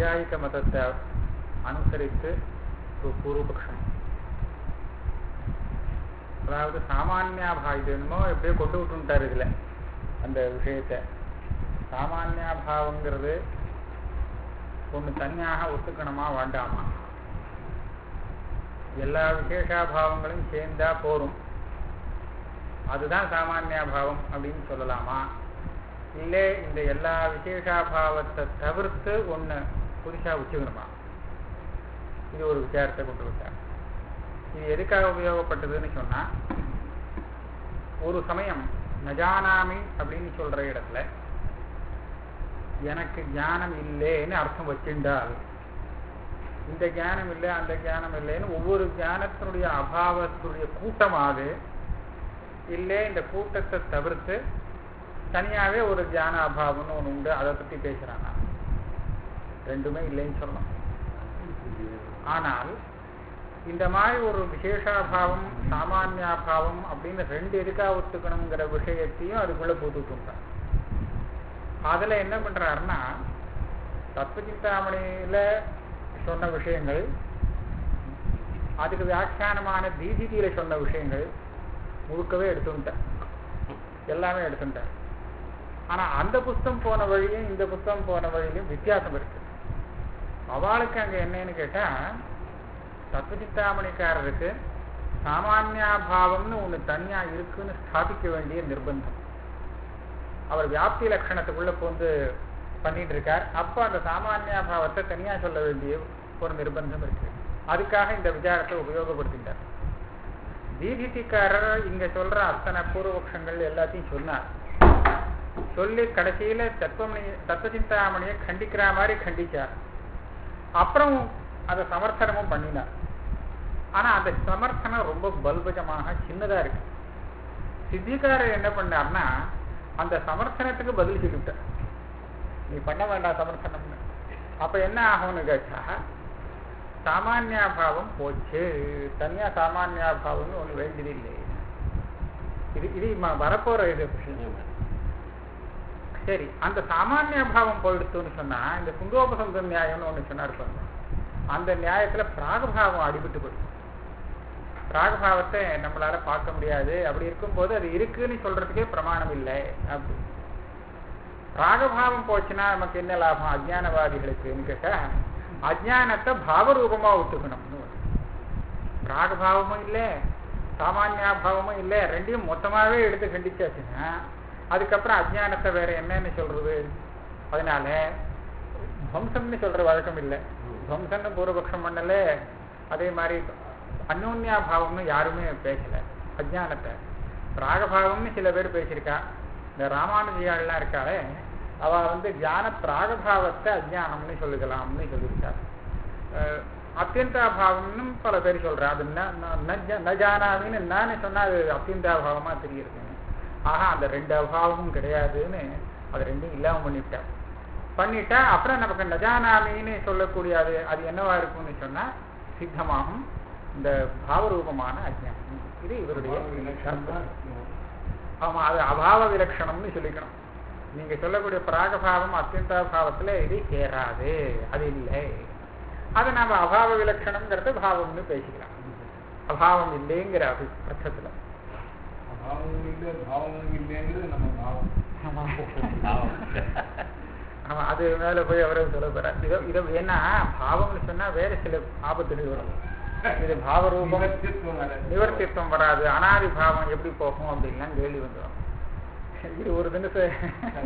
நையாயிக மதத்தை அனுசரித்து ஒரு பூர்வபக்ஷம் அதாவது சாமானியாபா இது என்னமோ எப்படியோ கொண்டு விட்டுட்டார் இதுல அந்த விஷயத்தை சாமானியாபாவங்கிறது ஒன்று தனியாக ஒத்துக்கணுமா வேண்டாமா எல்லா விசேஷாபாவங்களும் சேர்ந்தா போரும் அதுதான் சாமானியாபாவம் அப்படின்னு சொல்லலாமா இல்லை இந்த எல்லா விசேஷாபாவத்தை தவிர்த்து ஒன்று புதுசாக வச்சுக்கணுமா இது ஒரு விசாரத்தை கொண்டு விட்டார் இது எதுக்காக உபயோகப்பட்டதுன்னு சொன்னா ஒரு சமயம் நஜானாமி அப்படின்னு சொல்ற இடத்துல எனக்கு ஞானம் இல்லைன்னு அர்த்தம் வச்சிருந்தால் இந்த ஞானம் இல்லை அந்த ஞானம் இல்லைன்னு ஒவ்வொரு ஞானத்தினுடைய அபாவத்தினுடைய கூட்டமாக இல்லை இந்த கூட்டத்தை தவிர்த்து தனியாவே ஒரு ஞான அபாவம்னு ஒன்று உண்டு அதை பத்தி பேசுறாங்க ரெண்டுமே இல்லைன்னு சொல்லலாம் ஆனால் இந்த மாதிரி ஒரு விசேஷாபாவம் சாமானியாபாவம் அப்படின்னு ரெண்டு எதுக்கா ஒத்துக்கணுங்கிற விஷயத்தையும் அதுக்குள்ள போட்டுட்டார் அதுல என்ன பண்றாருன்னா தத்துவச்சிந்தாமணியில சொன்ன விஷயங்கள் அதுக்கு வியாக்கியானமான தீதிதியில சொன்ன விஷயங்கள் முழுக்கவே எடுத்துட்டார் எல்லாமே எடுத்துட்டார் ஆனா அந்த புஸ்தம் போன வழியும் இந்த புஸ்தகம் போன வழியிலும் வித்தியாசம் இருக்கு அவளுக்கு அங்க என்னன்னு கேட்டா தத்துவச்சிந்தாமணிக்காரருக்கு சாமானியாபாவம்னு ஒண்ணு தனியா இருக்குன்னு ஸ்தாபிக்க வேண்டிய நிர்பந்தம் அவர் வியாப்தி லட்சணத்துக்குள்ள போந்து பண்ணிட்டு இருக்கார் அப்ப அந்த சாமானியாபாவத்தை தனியா சொல்ல வேண்டிய ஒரு நிர்பந்தம் இருக்கு அதுக்காக இந்த விசாரத்தை உபயோகப்படுத்திட்டார் தீபிதிக்காரர் இங்க சொல்ற அத்தனை பூர்வபக்ஷங்கள் எல்லாத்தையும் சொன்னார் சொல்லி கடைசியில தத்துவமணி தத்துவச்சிந்தாமணியை கண்டிக்கிற மாதிரி கண்டிச்சார் அப்புறம் அதை சமர்த்தனமும் பண்ணினார் ஆனா அந்த சமர்த்தனம் ரொம்ப பல்பஜமாக சின்னதா இருக்கு சித்திகாரர் என்ன பண்ணார்னா அந்த சமர்த்தனத்துக்கு பதில் சொல்லிவிட்டார் நீ பண்ண வேண்டாம் சமர்த்தனம்னு அப்ப என்ன ஆகும்னு கேட்டா சாமானியாபாவம் போச்சு தனியா சாமானியாபாவம்னு ஒண்ணு வேண்டியது இல்லை இது இது ம- வரப்போற இது விஷயம் சரி அந்த சாமானியாபாவம் போயிடுத்துன்னு சொன்னா இந்த சுந்தோபசந்த நியாயம்னு ஒண்ணு சொன்னார் பாருங்க அந்த நியாயத்துல பிராகபாவம் அடிபட்டு போயிடும் பிராகபாவத்தை நம்மளால பார்க்க முடியாது அப்படி இருக்கும்போது அது இருக்குன்னு சொல்றதுக்கே பிரமாணம் இல்லை அப்படி ராகபாவம் போச்சுன்னா நமக்கு என்ன லாபம் அஜ்ஞானவாதிகளுக்குன்னு கேட்டா அஜ்ஞானத்தை பாவரூபமா ஒத்துக்கணும்னு வரும். ராகபாவமும் இல்லை சாமானியாபாவமும் இல்லை ரெண்டையும் மொத்தமாவே எடுத்து கண்டிச்சாச்சுன்னா அதுக்கப்புறம் அஜ்ஞானத்தை வேற என்னன்னு சொல்றது அதனால துவம்சம்னு சொல்ற வழக்கம் இல்லை துவம்சம்னு பூர்வபக்ஷம் பண்ணல அதே மாதிரி அந்யோன்யாபாவம்னு யாருமே பேசல அஜ்ஞானத்தை ராகபாவம்னு சில பேர் பேசியிருக்கா இந்த ராமானுஜியாள்லாம் இருக்காளே அவ வந்து ஞான பிராகபாவத்தை அஜ்ஞானம்னு சொல்லுகலாம்னு சொல்லியிருக்காள் அஹ் அத்தியந்தாபாவம்னு பல பேர் சொல்றா அது ந- ந- ந ஜ- ந ஜானாமின்னு நானே சொன்னா அது அத்தியந்தாபாவமா தெரியுது ஆஹா அந்த ரெண்டு அபாவமும் கிடையாதுன்னு அது ரெண்டும் இல்லாம பண்ணிவிட்டார் பண்ணிட்டா அப்புறம் நமக்கு நஜானாமின்னு சொல்லக்கூடிய அது அது என்னவா இருக்கும்னு சொன்னா சித்தமாகும் இந்த பாவரூபமான அஜ்ஞானம் இது இவருடைய கருத்து. ஆமா அது அபாவ விலட்சணம்னு சொல்லிக்கணும் நீங்க சொல்லக்கூடிய பிராகபாவம் அத்தியந்தாபாவத்துல இது சேராது அது இல்லை அது நாம அபாவ விலட்சணம்ங்கிறது பாவம்னு பேசிக்கலாம் அபாவம் இல்லைங்கிற அபி பட்சத்துல பாவமும் இல்லை பாவமும் இல்லைங்கிறது நம்ம பாவம் ஆமா. பாவம். ஆமா அது மேல போய் அவரே சொல்ல போறார் இதை இதை ஏன்னா பாவம்னு சொன்னா வேற சில ஆபத்துகள் வரும் இது பாவரூபம் நிவர்த்தித்துவம் வராது. நிவர்த்தித்துவம் வராது அனாதி பாவம் எப்படி போகும் அப்படின்லாம் கேள்வி வந்துடும் இது ஒரு தினசு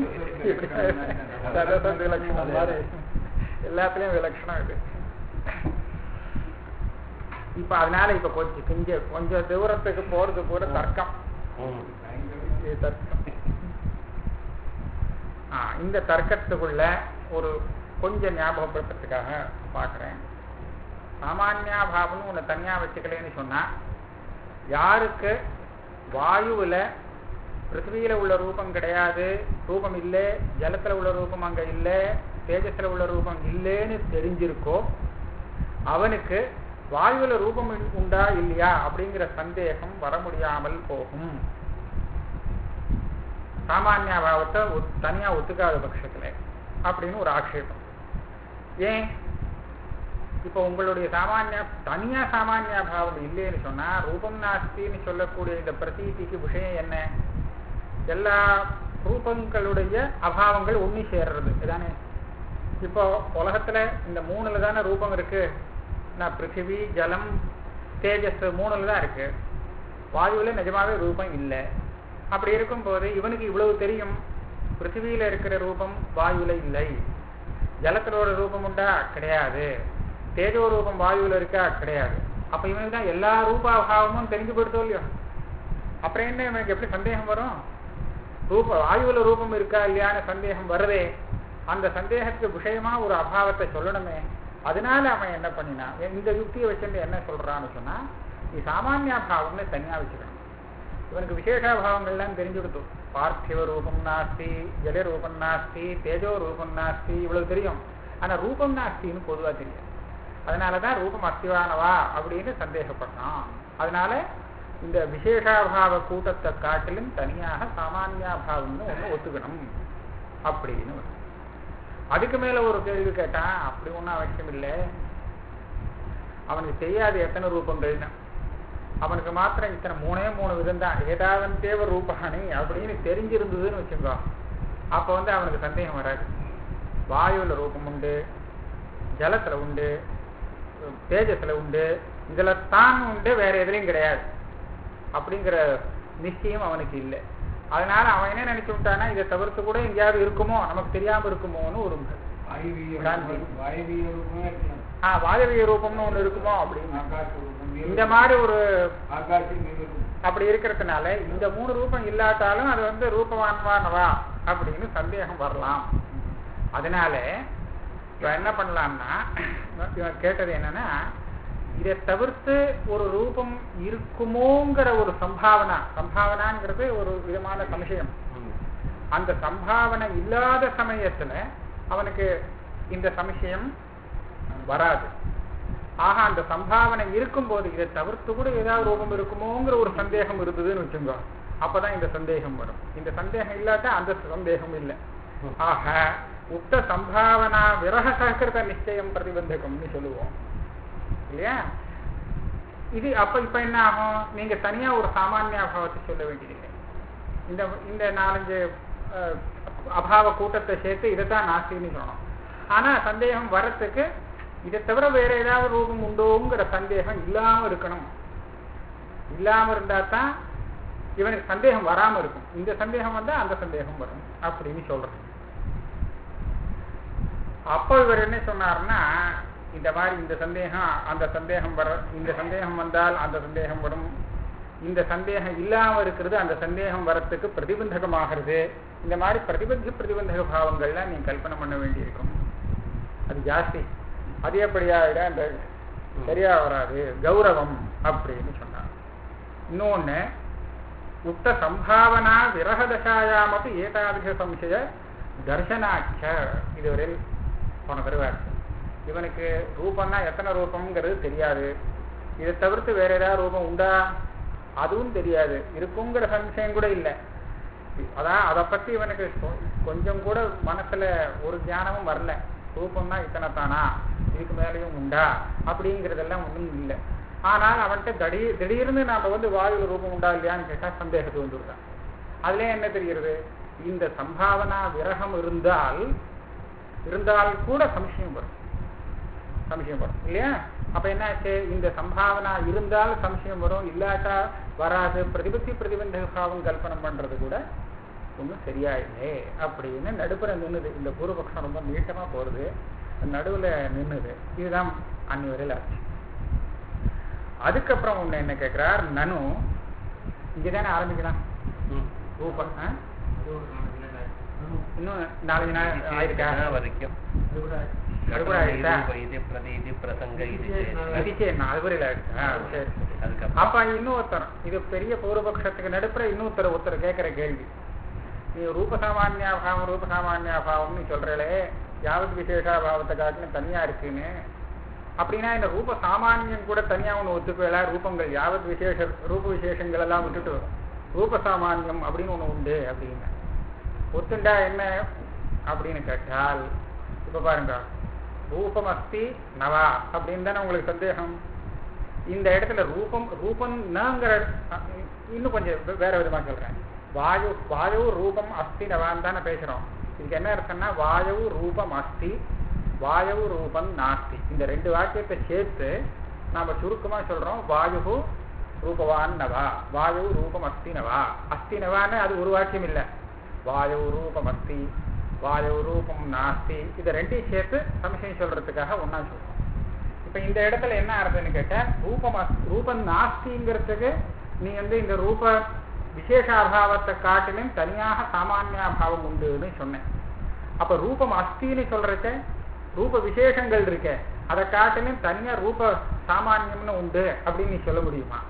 சதசந்த விலட்சணம் மாதிரி எல்லாத்துலயும் விலட்சணம் இது இப்ப அதனால இப்ப கொஞ்சம் கொஞ்சம் கொஞ்சம் தூரத்துக்கு போறது கூட தர்க்கம் ம். இது தர்க்கம் ஆ, இந்த தர்க்கத்துக்குள்ள ஒரு கொஞ்சம் ஞாபகப்படுத்துறதுக்காக பார்க்குறேன் சாமானியாபாவம்னு ஒன்று தனியாக வச்சுக்கலேன்னு சொன்னா யாருக்கு வாயுவில் பிருத்திவியில் உள்ள ரூபம் கிடையாது ரூபம் இல்லை ஜலத்தில் உள்ள ரூபம் அங்கே இல்லை தேஜஸில் உள்ள ரூபம் இல்லைன்னு தெரிஞ்சிருக்கோ அவனுக்கு வாயுவில் ரூபம் உண்டா இல்லையா அப்படிங்கிற சந்தேகம் வர முடியாமல் போகும் சாமானியாபாவத்தை ஒத்- தனியா ஒத்துக்காத பட்சத்துல அப்படின்னு ஒரு ஆக்ஷேபம் ஏன் இப்போ உங்களுடைய சாமானிய தனியா சாமானிய பாவம் இல்லைன்னு சொன்னா ரூபம் நாஸ்தின்னு சொல்லக்கூடிய இந்த பிரதீதிக்கு விஷயம் என்ன எல்லா ரூபங்களுடைய அபாவங்கள் ஒண்ணு சேர்றது இதானே இப்போ உலகத்துல இந்த மூணுல தானே ரூபம் இருக்கு நான் பிருத்திவி ஜலம் தேஜஸ் மூணுல தான் இருக்கு வாயுவில் நிஜமாவே ரூபம் இல்லை அப்படி இருக்கும்போது இவனுக்கு இவ்வளவு தெரியும் பிருத்திவியில இருக்கிற ரூபம் வாயுல இல்லை ஜலத்துல ஒரு ரூபம் உண்டா கிடையாது தேஜோ ரூபம் வாயுவில் இருக்கா கிடையாது அப்ப இவனுக்கு தான் எல்லா ரூபாபாவமும் தெரிஞ்சு போடுத்தோ இல்லையோ அப்புறம் என்ன இவனுக்கு எப்படி சந்தேகம் வரும் ரூப வாயுவில் ரூபம் இருக்கா இல்லையான்னு சந்தேகம் வருதே அந்த சந்தேகத்துக்கு விஷயமா ஒரு அபாவத்தை சொல்லணுமே அதனால அவன் என்ன பண்ணினான் இந்த யுக்தியை வச்சுட்டு என்ன சொல்றான்னு சொன்னா நீ சாமானியாபாவம்னு தனியா வச்சுக்கணும் இவனுக்கு விசேஷாபாவங்கள்லாம் தெரிஞ்சுடுத்து பார்த்திவ ரூபம் நாஸ்தி ஜல ரூபம் நாஸ்தி தேஜோ ரூபம் நாஸ்தி இவ்வளவு தெரியும் ஆனா ரூபம் நாஸ்தின்னு பொதுவா தெரியும் அதனாலதான் ரூபம் அஸ்திவானவா அப்படின்னு சந்தேகப்பட்டான் அதனால இந்த விசேஷாபாவ கூட்டத்தை காட்டிலும் தனியாக சாமானியாபாவம்னு ஒண்ணு ஒத்துக்கணும் அப்படின்னு வரும். அதுக்கு மேல ஒரு கேள்வி கேட்டான் அப்படி ஒண்ணும் அவசியம் இல்லை அவனுக்கு தெரியாது எத்தனை ரூபங்கள்னு அவனுக்கு மாத்திரம் இத்தனை மூணே மூணு விதம் தான் ஏதாவது தேவ ரூபானி அப்படின்னு தெரிஞ்சிருந்ததுன்னு வச்சுக்கோ அப்ப வந்து அவனுக்கு சந்தேகம் வராது வாயுல ரூபம் உண்டு ஜலத்துல உண்டு தேஜஸ்ல உண்டு இதுல தான் உண்டு வேற எதுலயும் கிடையாது அப்படிங்கிற நிச்சயம் அவனுக்கு இல்லை அதனால அவன் என்ன நினைச்சு விட்டானா இதை தவிர்த்து கூட எங்கேயாவது இருக்குமோ நமக்கு தெரியாம இருக்குமோன்னு ஒரு வாயுவிய காந்தி. வாயுவிய ரூபமே இருக்கலாம். ஆஹ் வாயவிய ரூபம்னு ஒண்ணு இருக்குமோ அப்படின்னு ஆகாச ரூபம் இந்த மாதிரி ஒரு ஆகாசம் நிலம் அப்படி இருக்கிறதுனால இந்த மூணு ரூபம் இல்லாட்டாலும் அது வந்து ரூபவான்வானவா அப்படின்னு சந்தேகம் வரலாம் அதனால இவன் என்ன பண்ணலாம்னா இவன் கேட்டது என்னன்னா இதை தவிர்த்து ஒரு ரூபம் இருக்குமோங்கிற ஒரு சம்பாவனா சம்பாவனாங்கிறது ஒரு விதமான சம்சயம் அந்த சம்பாவனை இல்லாத சமயத்துல அவனுக்கு இந்த சம்சயம் வராது ஆக அந்த சம்பாவனை இருக்கும்போது இதை தவிர்த்து கூட ஏதாவது ரூபம் இருக்குமோங்கிற ஒரு சந்தேகம் இருந்ததுன்னு வச்சுங்க அப்பதான் இந்த சந்தேகம் வரும் இந்த சந்தேகம் இல்லாட்டா அந்த சந்தேகம் இல்லை ஆக உக்த சம்பாவனா விரக சககிருத நிச்சயம் பிரதிபந்தகம்னு சொல்லுவோம் இல்லையா இது அப்ப இப்ப என்ன ஆகும் நீங்க தனியா ஒரு சாமானிய அபாவத்தை சொல்ல வேண்டியதில்லை இந்த இந்த நாலஞ்சு அஹ், அபாவ கூட்டத்தை சேர்த்து இதைத்தான் நாஸ்தின்னு சொல்லணும் ஆனா சந்தேகம் வரத்துக்கு இதை தவிர வேற ஏதாவது ரூபம் உண்டோங்கிற சந்தேகம் இல்லாம இருக்கணும் இல்லாம இருந்தா தான் இவனுக்கு சந்தேகம் வராம இருக்கும் இந்த சந்தேகம் வந்தா அந்த சந்தேகம் வரும் அப்படின்னு சொல்றேன் அப்போ இவர் என்ன சொன்னார்னா இந்த மாதிரி இந்த சந்தேகம் அந்த சந்தேகம் வர இந்த சந்தேகம் வந்தால் அந்த சந்தேகம் வரும் இந்த சந்தேகம் இல்லாம இருக்கிறது அந்த சந்தேகம் வரத்துக்கு பிரதிபந்தகமாகிறது இந்த மாதிரி பிரதிபந்தி பிரதிபந்தக பாவங்கள்லாம் நீ கல்பனை பண்ண வேண்டியிருக்கும் அது ஜாஸ்தி அதிகப்படியாக அந்த சரியா வராது கௌரவம் அப்படின்னு சொன்னார் இன்னொன்னு உக்த சம்பாவனா விரகதசாயாமப்பி ஏதாதிக சம்சய தர்சனாட்ச இதுவரையில் போன தருவார் இவனுக்கு ரூபம்னா எத்தனை ரூபம்ங்கிறது தெரியாது இதை தவிர்த்து வேற ஏதாவது ரூபம் உண்டா அதுவும் தெரியாது இருக்குங்கிற சம்சயம் கூட இல்லை அதான் அதை பத்தி இவனுக்கு கொ- கொஞ்சம் கூட மனசுல ஒரு ஞானமும் வரல ரூபம்னா இத்தனை தானா இதுக்கு மேலேயும் உண்டா அப்படிங்கிறதெல்லாம் ஒன்றும் இல்லை ஆனால் அவன்கிட்ட திடீர் திடீர்னு நாம வந்து வாயுல ரூபம் உண்டா இல்லையான்னு கேட்டா சந்தேகத்து வந்துருக்கான் அதுல என்ன தெரிகிறது இந்த சம்பாவனா விரகம் இருந்தால் இருந்தால் கூட சம்சயம் வரும் சம்சயம் வரும் இல்லையா அப்ப என்னாச்சு இந்த சம்பாவனா இருந்தால் சம்சயம் வரும் இல்லாட்டா வராது பிரதிபத்தி பிரதிபந்தக பாவம் கல்பனை பண்றது கூட ஒன்றும் சரியா இல்லை அப்படின்னு நடுப்புற நின்னுது இந்த பூர்வபக்ஷம் ரொம்ப நீட்டமா போறது நடுவுல நின்னுது இதுதான் அன்னி வரையில் ஆச்சு அதுக்கப்புறம் ஒண்ணு என்ன கேட்கிறார் நனு இங்கதானே ஆரம்பிக்கலாம் ரூபம் ஆ? இன்னும் நாலஞ்சு நாள் ஆயிருக்கா வரைக்கும் அது கூட ஆயிடுச்சா இது பிரதீதி பிரசங்க இது இது சரி நாலு வரையில் ஆயிடுச்சா சரி சரி அதுக்கப்புறம் அப்ப இன்னொருத்தர் இது பெரிய பூர்வபக்ஷத்துக்கு நடுப்புற இன்னொருத்தர் ஒருத்தர் கேட்கிற கேள்வி நீ ரூபசாமான்யாபாவம் ரூபசாமான்யாபாவம்னு சொல்றே யாவது விசேஷாபாவத்தை காட்டிலும் தனியா இருக்குன்னு அப்படின்னா இந்த ரூப சாமானியம் கூட தனியா ஒண்ணு ஒத்துக்கல ரூபங்கள் யாவத் விசேஷ ரூப விசேஷங்கள் எல்லாம் விட்டுட்டு ரூப சாமானியம் அப்படின்னு ஒண்ணு உண்டு அப்படின்னு ஒத்துண்டா என்ன அப்படின்னு கேட்டால் இப்ப பாருங்க ரூபம் அஸ்தி நவா அப்படின்னு தானே உங்களுக்கு சந்தேகம் இந்த இடத்துல ரூபம் ரூபம் நங்கிற அஹ், இன்னும் கொஞ்சம் வே- வேற விதமா சொல்றேன் வாயு வாயு ரூபம் அஸ்தி நவான்னு தானே பேசுறோம் இதுக்கு என்ன அர்த்தம்னா வாயு ரூபம் அஸ்தி வாயு ரூபம் நாஸ்தி இந்த ரெண்டு வாக்கியத்தை சேர்த்து நாம சுருக்கமா சொல்றோம் வாயு ரூபவான் நவா வாயு ரூபம் அஸ்தி நவா அஸ்தி நவான்னு அது ஒரு வாக்கியம் இல்லை வாயு ரூபம் அஸ்தி வாயு ரூபம் நாஸ்தி இதை ரெண்டையும் சேர்த்து சம்சயம் சொல்றதுக்காக ஒண்ணா சொல்றோம் இப்ப இந்த இடத்துல என்ன அர்த்தம்னு கேட்டா ரூபம் அஸ்- ரூபம் நாஸ்திங்கிறதுக்கு நீ வந்து இந்த ரூப விசேஷாபாவத்தை காட்டிலும் தனியாக சாமானியாபாவம் உண்டுன்னு சொன்னேன் அப்ப ரூபம் அஸ்தின்னு சொல்றச்ச ரூப விசேஷங்கள் இருக்கே அதை காட்டிலும் தனியா ரூப சாமானியம்னு உண்டு அப்படின்னு நீ சொல்ல முடியுமா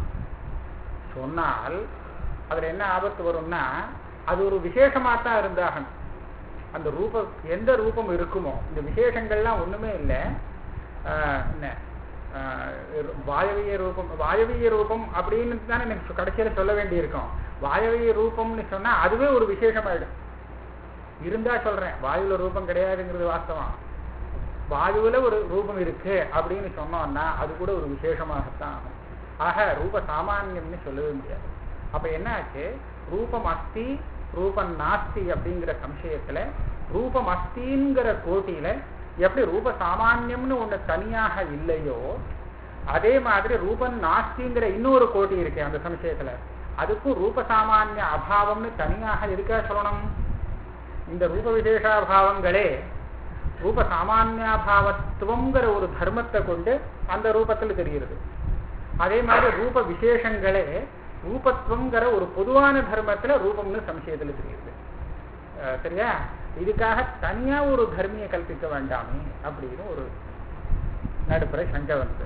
சொன்னால் அதுல என்ன ஆபத்து வரும்னா அது ஒரு விசேஷமா தான் இருந்தாகணும் அந்த ரூபம் எந்த ரூபம் இருக்குமோ இந்த விசேஷங்கள்லாம் ஒண்ணுமே இல்லை ஆஹ் என்ன ஆஹ் வாயவிய ரூபம் வாயவிய ரூபம் அப்படின்னு தானே எனக்கு கடைசியில சொல்ல வேண்டியிருக்கும் வாயவிய ரூபம்னு சொன்னா அதுவே ஒரு விசேஷமாயிடும் இருந்தா சொல்றேன் வாயுல ரூபம் கிடையாதுங்கிறது வாஸ்தவம் வாயுவுல ஒரு ரூபம் இருக்கு அப்படின்னு சொன்னோம்னா அது கூட ஒரு விசேஷமாகத்தான் ஆகும் ஆக ரூப சாமானியம்னு சொல்லவே முடியாது அப்ப என்ன ஆச்சு ரூபம் அஸ்தி ரூபம் நாஸ்தி அப்படிங்கிற சம்சயத்துல ரூபம் அஸ்திங்கிற கோட்டியில எப்படி ரூப சாமானியம்னு ஒண்ணு தனியாக இல்லையோ அதே மாதிரி ரூபம் நாஸ்திங்கிற இன்னொரு கோட்டி இருக்கு அந்த சம்சயத்துல அதுக்கும் ரூப சாமானிய அபாவம்னு தனியாக எதுக்காக சொல்லணும் இந்த ரூப விசேஷாபாவங்களே ரூப சாமானியாபாவத்துவங்கிற ஒரு தர்மத்தை கொண்டு அந்த ரூபத்தில் தெரிகிறது அதே மாதிரி ரூப விசேஷங்களே ரூபத்துவங்கிற ஒரு பொதுவான தர்மத்துல ரூபம்னு சம்சயத்துல தெரியுது அஹ் சரியா இதுக்காக தனியா ஒரு தர்மியை கல்பிக்க வேண்டாமே அப்படின்னு ஒரு நடுப்புற சங்கை வந்தது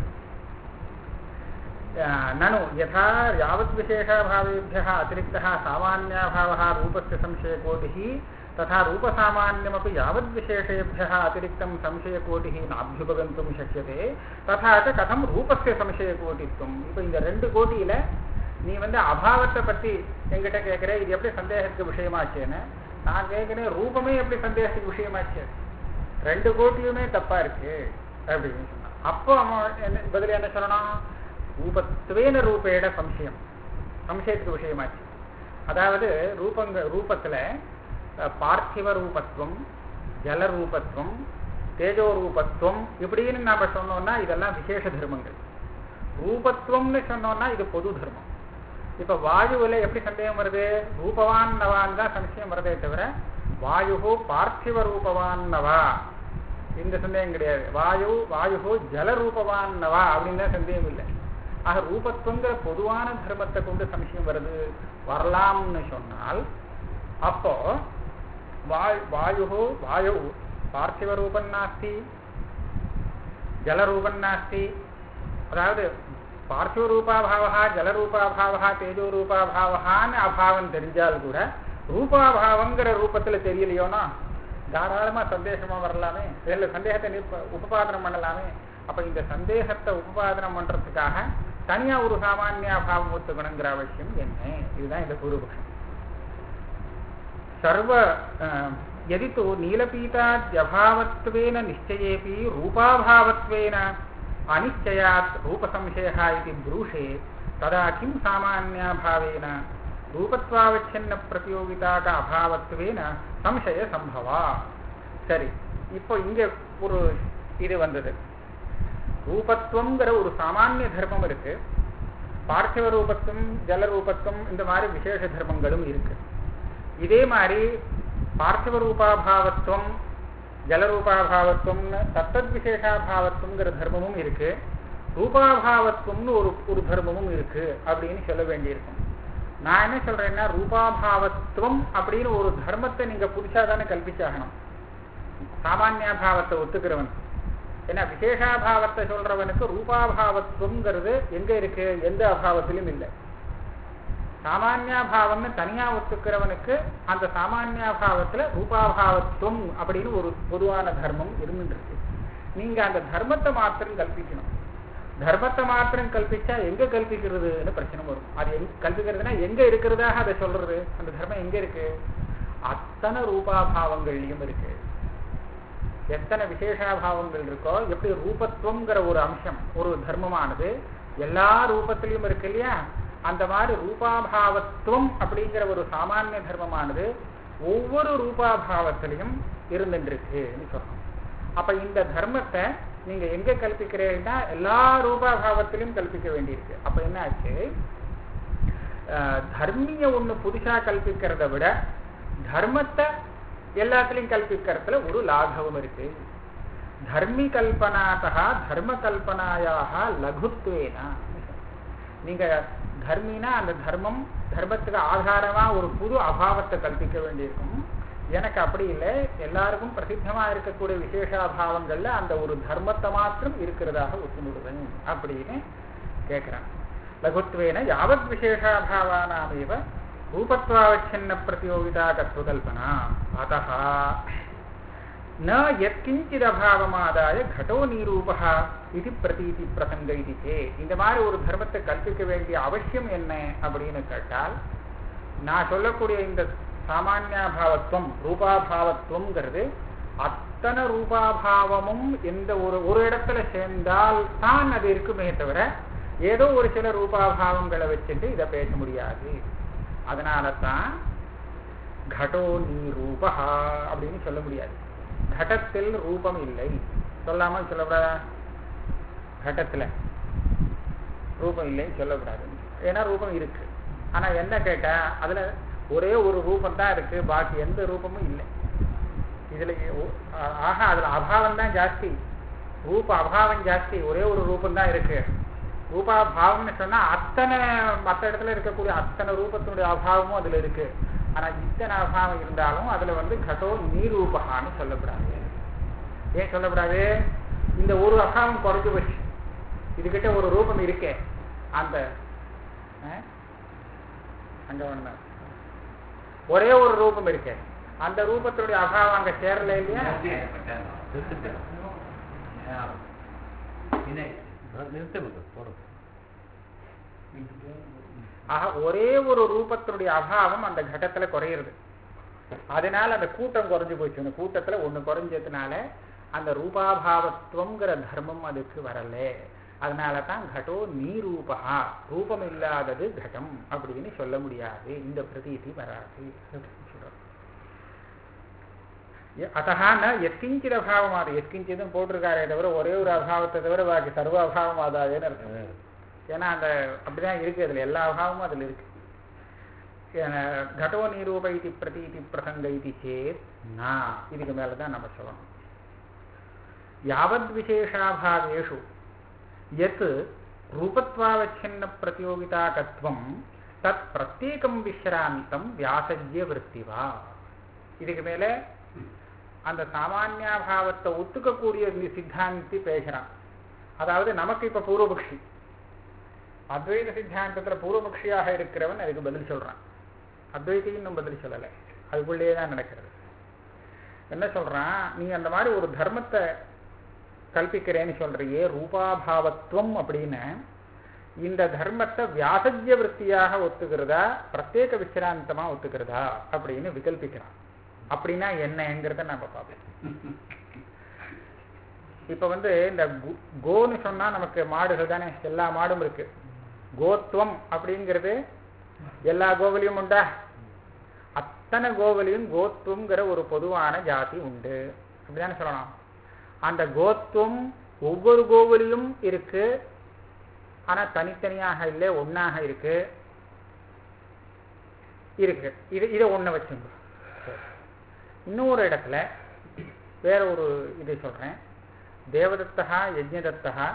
ननु यथा यावत् विशेषाभावेभ्यः अतिरिक्तः सामान्याभावः रूपस्य संशयकोटिः तथा रूपसामान्यमपि यावद्विशेषेभ्यः अतिरिक्तं संशयकोटिः नाभ्युपगन्तुं शक्यते तथा च कथं रूपस्य संशयकोटित्वம் இப்போ இந்த ரெண்டு கோட்டியில நீ வந்து அபாவத்தை பத்தி என்கிட்ட கேட்கிற இது எப்படி சந்தேகத்துக்கு விஷயமாச்சேன்னு நான் கேட்கிறேன் ரூபமே எப்படி சந்தேகத்துக்கு விஷயமாச்சு ரெண்டு கோட்டியுமே தப்பா இருக்கு அப்படின்னு சொன்னான் அப்போ அவன் என்ன பதில் என்ன சொல்லணும் ரூபத்துவேன ரூபேட சம்சயம் சம்சயத்துக்கு விஷயமாச்சு அதாவது ரூபங்க ரூபத்துல அஹ், பார்த்திவ ரூபத்துவம் ஜல ரூபத்துவம் தேஜோ ரூபத்துவம் இப்படின்னு நாம சொன்னோம்னா இதெல்லாம் விசேஷ தர்மங்கள் ரூபத்துவம்னு சொன்னோம்னா இது பொது தர்மம் இப்ப வாயுவுல எப்படி சந்தேகம் வருது ரூபவான் நவான் தான் சம்சயம் வருதே தவிர வாயு பார்த்திவ ரூபவான் நவா இந்த சந்தேகம் கிடையாது வாயு வாயு ஜல ரூபவான் நவா அப்படின்னு தான் சந்தேகம் இல்லை ஆக ரூபத்துவங்கிற பொதுவான தர்மத்தை கொண்டு சம்சயம் வருது வரலாம்னு சொன்னால் அப்போ வாய் வாயு வாயு பார்த்திவ ரூபம் நாஸ்தி ஜலரூபம் நாஸ்தி அதாவது பார்த்திவ ரூபாபாவா ஜலரூபாபாவா தேஜோ ரூபாபாவான்னு அபாவம் தெரிஞ்சால் கூட ரூபாபாவங்கிற ரூபத்துல தெரியலையோனா தாராளமா சந்தேகமா வரலாமே இதுல சந்தேகத்தை நிற்ப- உபபாதனம் பண்ணலாமே அப்ப இந்த சந்தேகத்தை உபபாதனம் பண்றதுக்காக தனியா ஒரு சாமானிய அபாவம் ஒத்துக்கணுங்கிற அவசியம் என்ன இதுதான் இந்த பூர்வபக்ஷம் सर्व अ, यदि तु नीलपीताद्यभावत्वेन निश्चयेऽपि रूपाभावत्वेन अनिश्चयात् रूपसंशयः इति ब्रूषे तदा किं सामान्याभावेन रूपत्वावच्छिन्नप्रतियोगिताक अभावत्वेन संशयसम्भवा சரி இப்போ இங்க ஒரு இது வந்தது ரூபத்துவங்கிற ஒரு சாமானிய தர்மம் இருக்கு பார்த்திவ ரூபத்துவம் ஜல ரூபத்துவம் இந்த மாதிரி விசேஷ தர்மங்களும் இருக்கு இதே மாதிரி பார்த்திவ ரூபாபாவத்துவம் ஜலரூபாபாவத்துவம்னு தத்தத் விசேஷாபாவத்துவங்கிற தர்மமும் இருக்கு ரூபாபாவத்துவம்னு ஒரு ஒரு தர்மமும் இருக்கு அப்படின்னு சொல்ல வேண்டியிருக்கும் நான் என்ன சொல்றேன்னா ரூபாபாவத்துவம் அப்படின்னு ஒரு தர்மத்தை நீங்க புதுசா தானே கல்பிச்சாகணும் சாமானியாபாவத்தை ஒத்துக்கிறவன் ஏன்னா விசேஷாபாவத்தை சொல்றவனுக்கு ரூபாபாவத்துவங்கிறது எங்க இருக்கு எந்த அபாவத்திலும் இல்லை சாமானியாபாவம்னு தனியா ஒத்துக்கிறவனுக்கு அந்த சாமானியாபாவத்துல ரூபாபாவத்துவம் அப்படின்னு ஒரு பொதுவான தர்மம் இருந்துட்டு இருக்கு நீங்க அந்த தர்மத்தை மாத்திரம் கல்பிக்கணும் தர்மத்தை மாத்திரம் கல்பிச்சா எங்க கல்பிக்கிறதுன்னு பிரச்சனை வரும் அது எங்க கல்பிக்கிறதுனா எங்க இருக்கிறதாக அதை சொல்றது அந்த தர்மம் எங்க இருக்கு அத்தனை ரூபாபாவங்கள்லயும் இருக்கு எத்தனை விசேஷாபாவங்கள் இருக்கோ எப்படி ரூபத்துவங்கிற ஒரு அம்சம் ஒரு தர்மமானது எல்லா ரூபத்திலையும் இருக்கு இல்லையா அந்த மாதிரி ரூபாபாவத்துவம் அப்படிங்கிற ஒரு சாமானிய தர்மமானது ஒவ்வொரு ரூபாபாவத்திலையும் இருந்துருக்குன்னு சொல்லணும் அப்ப இந்த தர்மத்தை நீங்க எங்க கல்பிக்கிறீங்கன்னா எல்லா ரூபாபாவத்திலையும் கல்பிக்க வேண்டியிருக்கு அப்ப என்ன ஆச்சு அஹ், தர்மிய ஒண்ணு புதுசா கல்பிக்கிறத விட தர்மத்தை எல்லாத்துலயும் கல்பிக்கிறதுல ஒரு லாகவம் இருக்கு தர்மி கல்பனாதா தர்ம கல்பனாயாக லகுத்வேனா நீங்க தர்மினா அந்த தர்மம் தர்மத்துக்கு ஆதாரமா ஒரு புது அபாவத்தை கல்பிக்க வேண்டியிருக்கும் எனக்கு அப்படி இல்லை எல்லாருக்கும் பிரசித்தமா இருக்கக்கூடிய விசேஷாபாவங்கள்ல அந்த ஒரு தர்மத்தை மாத்திரம் இருக்கிறதாக ஒத்துணுடுவேன் அப்படின்னு கேட்கிறான் லகுத்வேன யாவத் விசேஷாபாவானாமேவ ரூபத்வாவச்சின்ன பிரதியோகிதா கல்பனா அத்தः न यत्किञ्चिदभावमादाय घटो निरूपः இது பிரதீதி பிரசங்க இது சே இந்த மாதிரி ஒரு தர்மத்தை கற்பிக்க வேண்டிய அவசியம் என்ன அப்படின்னு கேட்டால் நான் சொல்லக்கூடிய இந்த சாமானியாபாவத்துவம் ரூபாபாவத்துவம்ங்கிறது அத்தனை ரூபாபாவமும் எந்த ஒரு ஒரு இடத்துல சேர்ந்தால் தான் அது இருக்குமே தவிர ஏதோ ஒரு சில ரூபாபாவங்களை வச்சுட்டு இதை பேச முடியாது அதனால தான் கடோ நீ ரூபா அப்படின்னு சொல்ல முடியாது கடத்தில் ரூபம் இல்லை சொல்லாம சொல்லக்கூடாதா கடத்துல ரூபம் இல்லைன்னு சொல்லக்கூடாது ஏன்னா ரூபம் இருக்கு ஆனா என்ன கேட்டா அதுல ஒரே ஒரு ரூபம் தான் இருக்கு பாக்கி எந்த ரூபமும் இல்லை இதுல ஒ- ஆ- ஆக அதுல அபாவம் தான் ஜாஸ்தி ரூப அபாவம் ஜாஸ்தி ஒரே ஒரு ரூபம் தான் இருக்கு ரூபாபாவம்னு சொன்னா அத்தனை மற்ற இடத்துல இருக்கக்கூடிய அத்தனை ரூபத்தினுடைய அபாவமும் அதுல இருக்கு ஆனா இத்தனை அபாவம் இருந்தாலும் அதுல வந்து கடோ நீரூபகான்னு சொல்லக்கூடாது ஏன் சொல்லக்கூடாது இந்த ஒரு அபாவம் குறைஞ்சு போச்சு இதுகிட்ட ஒரு ரூபம் இருக்கே அந்த ஆ? அங்க ஒண்ணு ஒரே ஒரு ரூபம் இருக்கே அந்த ரூபத்துடைய அபாவம் அங்க சேரல இல்லையா நிறுத்த போடும் ஆக ஒரே ஒரு ரூபத்தினுடைய அபாவம் அந்த கடத்துல குறையிறது அதனால அந்த கூட்டம் குறைஞ்சு போச்சு அந்த கூட்டத்துல ஒண்ணு குறைஞ்சதுனால அந்த ரூபாபாவத்துவங்கிற தர்மம் அதுக்கு வரல அதனால தான் கடோ நீரூபா ரூபம் இல்லாதது கடம் அப்படின்னு சொல்ல முடியாது இந்த பிரதீதி வராது அப்படின்னு சொல்றாரு அத்தகா ந எத்கிஞ்சித் அபாவமாது எத்கிஞ்சிதும் போட்டிருக்காரே தவிர ஒரே ஒரு அபாவத்தை தவிர பாக்கி சர்வ அபாவமாதாதுன்னு அர்த்தம் ஏன்னா அந்த அப்படிதான் இருக்கு அதுல எல்லா அபாவமும் அதுல இருக்கு ஏன- கடோ நிரூப இது பிரதீதி பிரசங்க இது சேத் நா இதுக்கு மேலதான் நம்ம சொல்லணும் யாவத் விசேஷாபாவேஷு யத் ரூபத்வாவச்சின்ன பிரதியோகிதாகத்வம் தத் பிரத்யேகம் விஸ்ராந்தம் வியாசஜ்ய விற்த்திவா இதுக்கு மேல அந்த சாமானியாபாவத்தை ஒத்துக்கக்கூடிய இந்த சித்தாந்தி பேசுறான் அதாவது நமக்கு இப்ப பூர்வபக்ஷி அத்வைத சித்தாந்தத்துல பூர்வபக்ஷியாக இருக்கிறவன் அதுக்கு பதில் சொல்றான் அத்வைதி இன்னும் பதில் சொல்லலை அதுக்குள்ளேயே தான் நடக்கிறது என்ன சொல்றான் நீ அந்த மாதிரி ஒரு தர்மத்தை கல்பிக்கிறேன்னு சொல்றியே ரூபாபாவத்துவம் அப்படின்னு இந்த தர்மத்தை வியாசஜ்ய விற்த்தியாக ஒத்துக்கிறதா பிரத்யேக விசிராந்தமா ஒத்துக்கிறதா அப்படின்னு விகல்பிக்கிறான் அப்படின்னா என்னங்கிறத நம்ம பார்ப்போம் இப்ப வந்து இந்த கு- கோன்னு சொன்னா நமக்கு மாடுகள் தானே எல்லா மாடும் இருக்கு கோத்துவம் அப்படிங்கிறது எல்லா கோவிலையும் உண்டா அத்தனை கோவிலையும் கோத்துவங்கிற ஒரு பொதுவான ஜாதி உண்டு அப்படிதானே சொல்லலாம் அந்த கோத்துவம் ஒவ்வொரு கோவிலையும் இருக்கு ஆனா தனித்தனியாக இல்லை ஒண்ணாக இருக்கு இருக்கு இது இதை ஒண்ண வச்சுங்க சரி. இன்னொரு இடத்துல வேற ஒரு இது சொல்றேன் தேவதத்தா யஜ்ஞதத்தா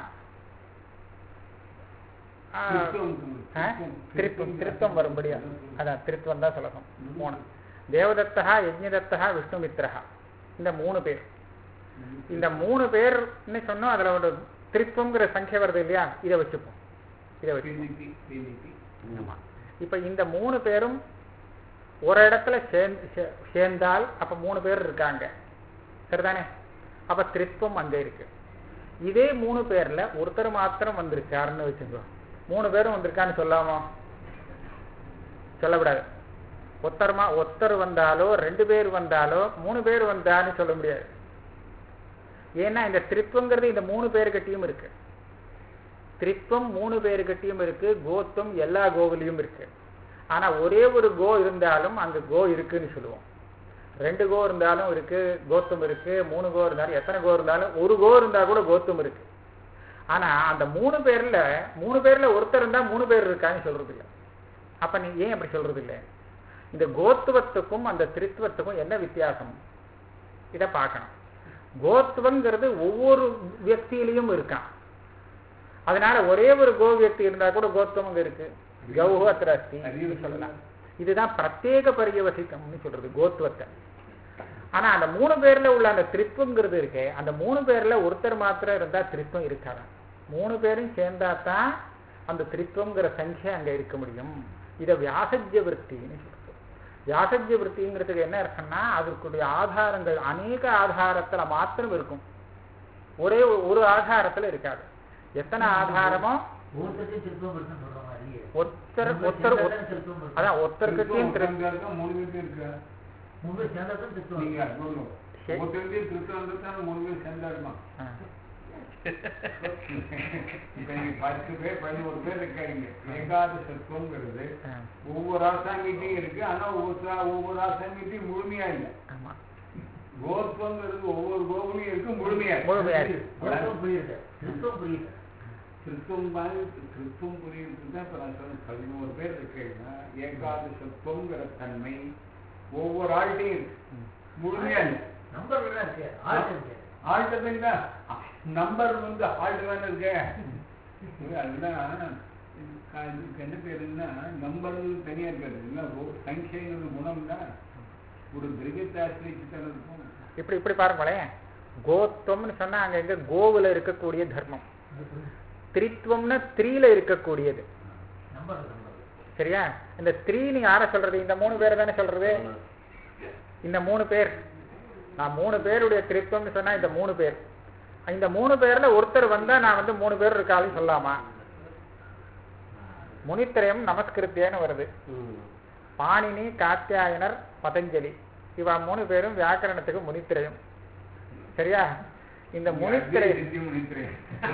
ஆ, ஆ? திருத்தம் திருத்தம் வரும்படியா அதான் திருத்தம் தான் சொல்லணும் மூணு தேவதத்தா யஜ்ஞதத்தா விஷ்ணுமித்ரஹா இந்த மூணு பேர் இந்த மூணு பேர்னு சொன்னோம் அதுல ஒரு திருத்தம்ங்கிற சங்கிய வருது இல்லையா இதை வச்சுப்போம் இதை வச்சு ஆமா இப்ப இந்த மூணு பேரும் ஒரு இடத்துல சேர்ந்து சே- சேர்ந்தால் அப்ப மூணு பேர் இருக்காங்க சரிதானே அப்ப திருப்பம் அங்க இருக்கு இதே மூணு பேர்ல ஒருத்தர் மாத்திரம் வந்திருக்காருன்னு வச்சுக்கோ மூணு பேரும் வந்திருக்கான்னு சொல்லாமா சொல்லக்கூடாது ஒத்தர்மா ஒத்தர் வந்தாலோ ரெண்டு பேர் வந்தாலோ மூணு பேர் வந்தான்னு சொல்ல முடியாது ஏன்னா இந்த திரித்வங்கிறது இந்த மூணு பேருக்கிட்டையும் இருக்கு திரித்வம் மூணு பேருக்கிட்டையும் இருக்கு கோத்துவம் எல்லா கோவிலையும் இருக்கு ஆனா ஒரே ஒரு கோ இருந்தாலும் அங்க கோ இருக்குன்னு சொல்லுவோம் ரெண்டு கோ இருந்தாலும் இருக்கு கோத்துவம் இருக்கு மூணு கோ இருந்தாலும் எத்தனை கோ இருந்தாலும் ஒரு கோ இருந்தா கூட கோத்துவம் இருக்கு ஆனா அந்த மூணு பேர்ல மூணு பேர்ல ஒருத்தர் இருந்தா மூணு பேர் இருக்கான்னு சொல்றது இல்லை அப்ப நீ ஏன் அப்படி சொல்றது இல்லை இந்த கோத்துவத்துக்கும் அந்த திரித்துவத்துக்கும் என்ன வித்தியாசம் இதை பார்க்கணும் கோத்துவங்கிறது ஒவ்வொரு வியக்தியிலையும் இருக்கான் அதனால ஒரே ஒரு கோ வியக்தி இருந்தா கூட கோத்துவம் அங்க இருக்கு கௌஹு அத்திர அஸ்தி அறிவு சொல்லலாம் இதுதான் பிரத்யேக பரியவசிக்கம்னு சொல்றது கோத்துவத்தை ஆனா அந்த மூணு பேர்ல உள்ள அந்த திரித்துவங்கிறது இருக்கே அந்த மூணு பேர்ல ஒருத்தர் மாத்திரம் இருந்தா திரித்துவம் இருக்காதான் மூணு பேரும் சேர்ந்தா தான் அந்த திரித்துவங்கிற சங்கியா அங்க இருக்க முடியும் இதை வியாசஜ்ய விற்த்தின்னு சொல்றது வியாசஜ்ய விற்த்திங்கிறதுக்கு என்ன அர்த்தம்னா அதற்குடைய ஆதாரங்கள் அநேக ஆதாரத்துல மாத்திரம் இருக்கும் ஒரே ஒரு- ஒரு ஆதாரத்துல இருக்காது எத்தனை ஆதாரமோ ஒருத்தருக்கும் திருப்பம் இருக்குன்னு சொல்ற மாதிரி ஒருத்தர் ஒருத்தர் ஒத்- திருப்பம் இருக்கு அதான் ஒருத்தருக்கிட்டையும் திரு திருத்தம் இருக்கா, மூணு பேருக்கு இருக்கா மூணு பேர் சேர்ந்தாதான் திருப்பம் நீங்க இருக்கு. சொல்லுங்க சரி. ஒருத்தருக்கே திருத்தம் இருந்தா மூணு பேர் சேர்ந்தாருமா ஆ. இப்ப நீங்க பத்து பேர் பதினோரு பேர் இருக்காங்க ஏகாதசத்துவங்கிறது ஆ. ஒவ்வொரு ஆசாமிட்டையும் இருக்கு ஆனா ஒவ்வொரு ஒவ்வொரு ஆசாமிட்டையும் முழுமையா இல்லை ஆமா கோத்வங்கிறது ஒவ்வொரு கோவிலையும் இருக்கு முழுமையா இருக்கு. முழுமையா இருக்கு. திருப்பம் புரியுது திருப்பம் புரியுது திருத்தம் மாதிரி திருத்தம் புரியுறது தான் இப்ப நான் சொன்ன பதினோரு பேர் இருக்கீங்கன்னா ஏகாதசத்துவங்கிற தன்மை ஒவ்வொரு ஆள்கிட்டையும் இருக்கு முழுமையா இல்லை நம்பர் வேணா இருக்கு ஆள் இருக்கு ஆள்கிட்ட நம்பர் வந்து ஆள்கிட்ட தானே இருக்கு அதுதான் இதுக்கு என்ன பேருன்னா நம்பர் தனியா இருக்காது இல்லை சங்கியங்கிறது குணம் தான் ஒரு திரவியத்தை ஆசிரியச்சு தானே இருக்கும் இப்படி இப்படி பாருங்களேன் கோத்வம்னு சொன்னா அங்க எங்க கோவுல இருக்கக்கூடிய தர்மம் திரித்வம்னா த்ரீல இருக்கக்கூடியது நம்பர் நம்பர் சரியா இந்த த்ரீன்னு யார சொல்றது இந்த மூணு பேர் தானே சொல்றது இந்த மூணு பேர் நான் மூணு பேருடைய திரித்வம்னு சொன்னா இந்த மூணு பேர் இந்த மூணு பேர்ல ஒருத்தர் வந்தா நான் வந்து மூணு பேர் இருக்காளுன்னு சொல்லலாமா முனித்திரயம் நமஸ்கிருத்தியன்னு வருது ம். பாணினி காத்தியாயனர் பதஞ்சலி இவா மூணு பேரும் வியாக்கரணத்துக்கு முனித்திரயம் சரியா இந்த முனித்திரை சித்தி முனித்திரை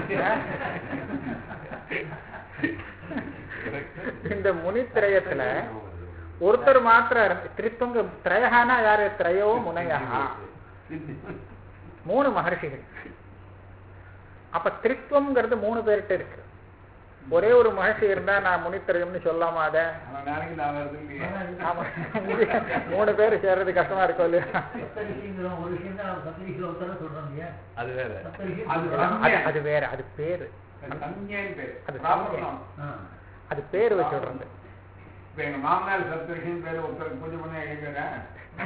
இந்த முனித்திரயத்துல ஒருத்தர் மாத்திரம் திருத்தங்க திரயகானா யாரு திரையோ முனையா மூணு மகர்ஷிகள் அப்ப திரித்வம்ங்கிறது மூணு பேர்கிட்ட இருக்கு ஒரே ஒரு மகர்ஷி இருந்தா நான் முனித்திரயம்னு சொல்லாமா அத அவன் நாளைக்கு நான் வருது இல்லையா ஆமா மூணு பேர் சேர்றது கஷ்டமா இருக்கும் இல்லையா சப்தரிஷிங்கிறோம் ஒரு விஷயம் தான் சப்தரிஷியில் ஒருத்தர சொல்றோம் இல்லையா அது வேற சப்தரிஷி அது அது அது வேற அது பேரு சம்ஞான் பேர் அது Proper சம்ஞை. noun. ஆ. அது பேரு வச்சு விடுறது இப்ப எங்க மாமனார் சப்தரிஷின் பேர் ஒருத்தருக்கு பூஜை பண்ண எழுதுறேன்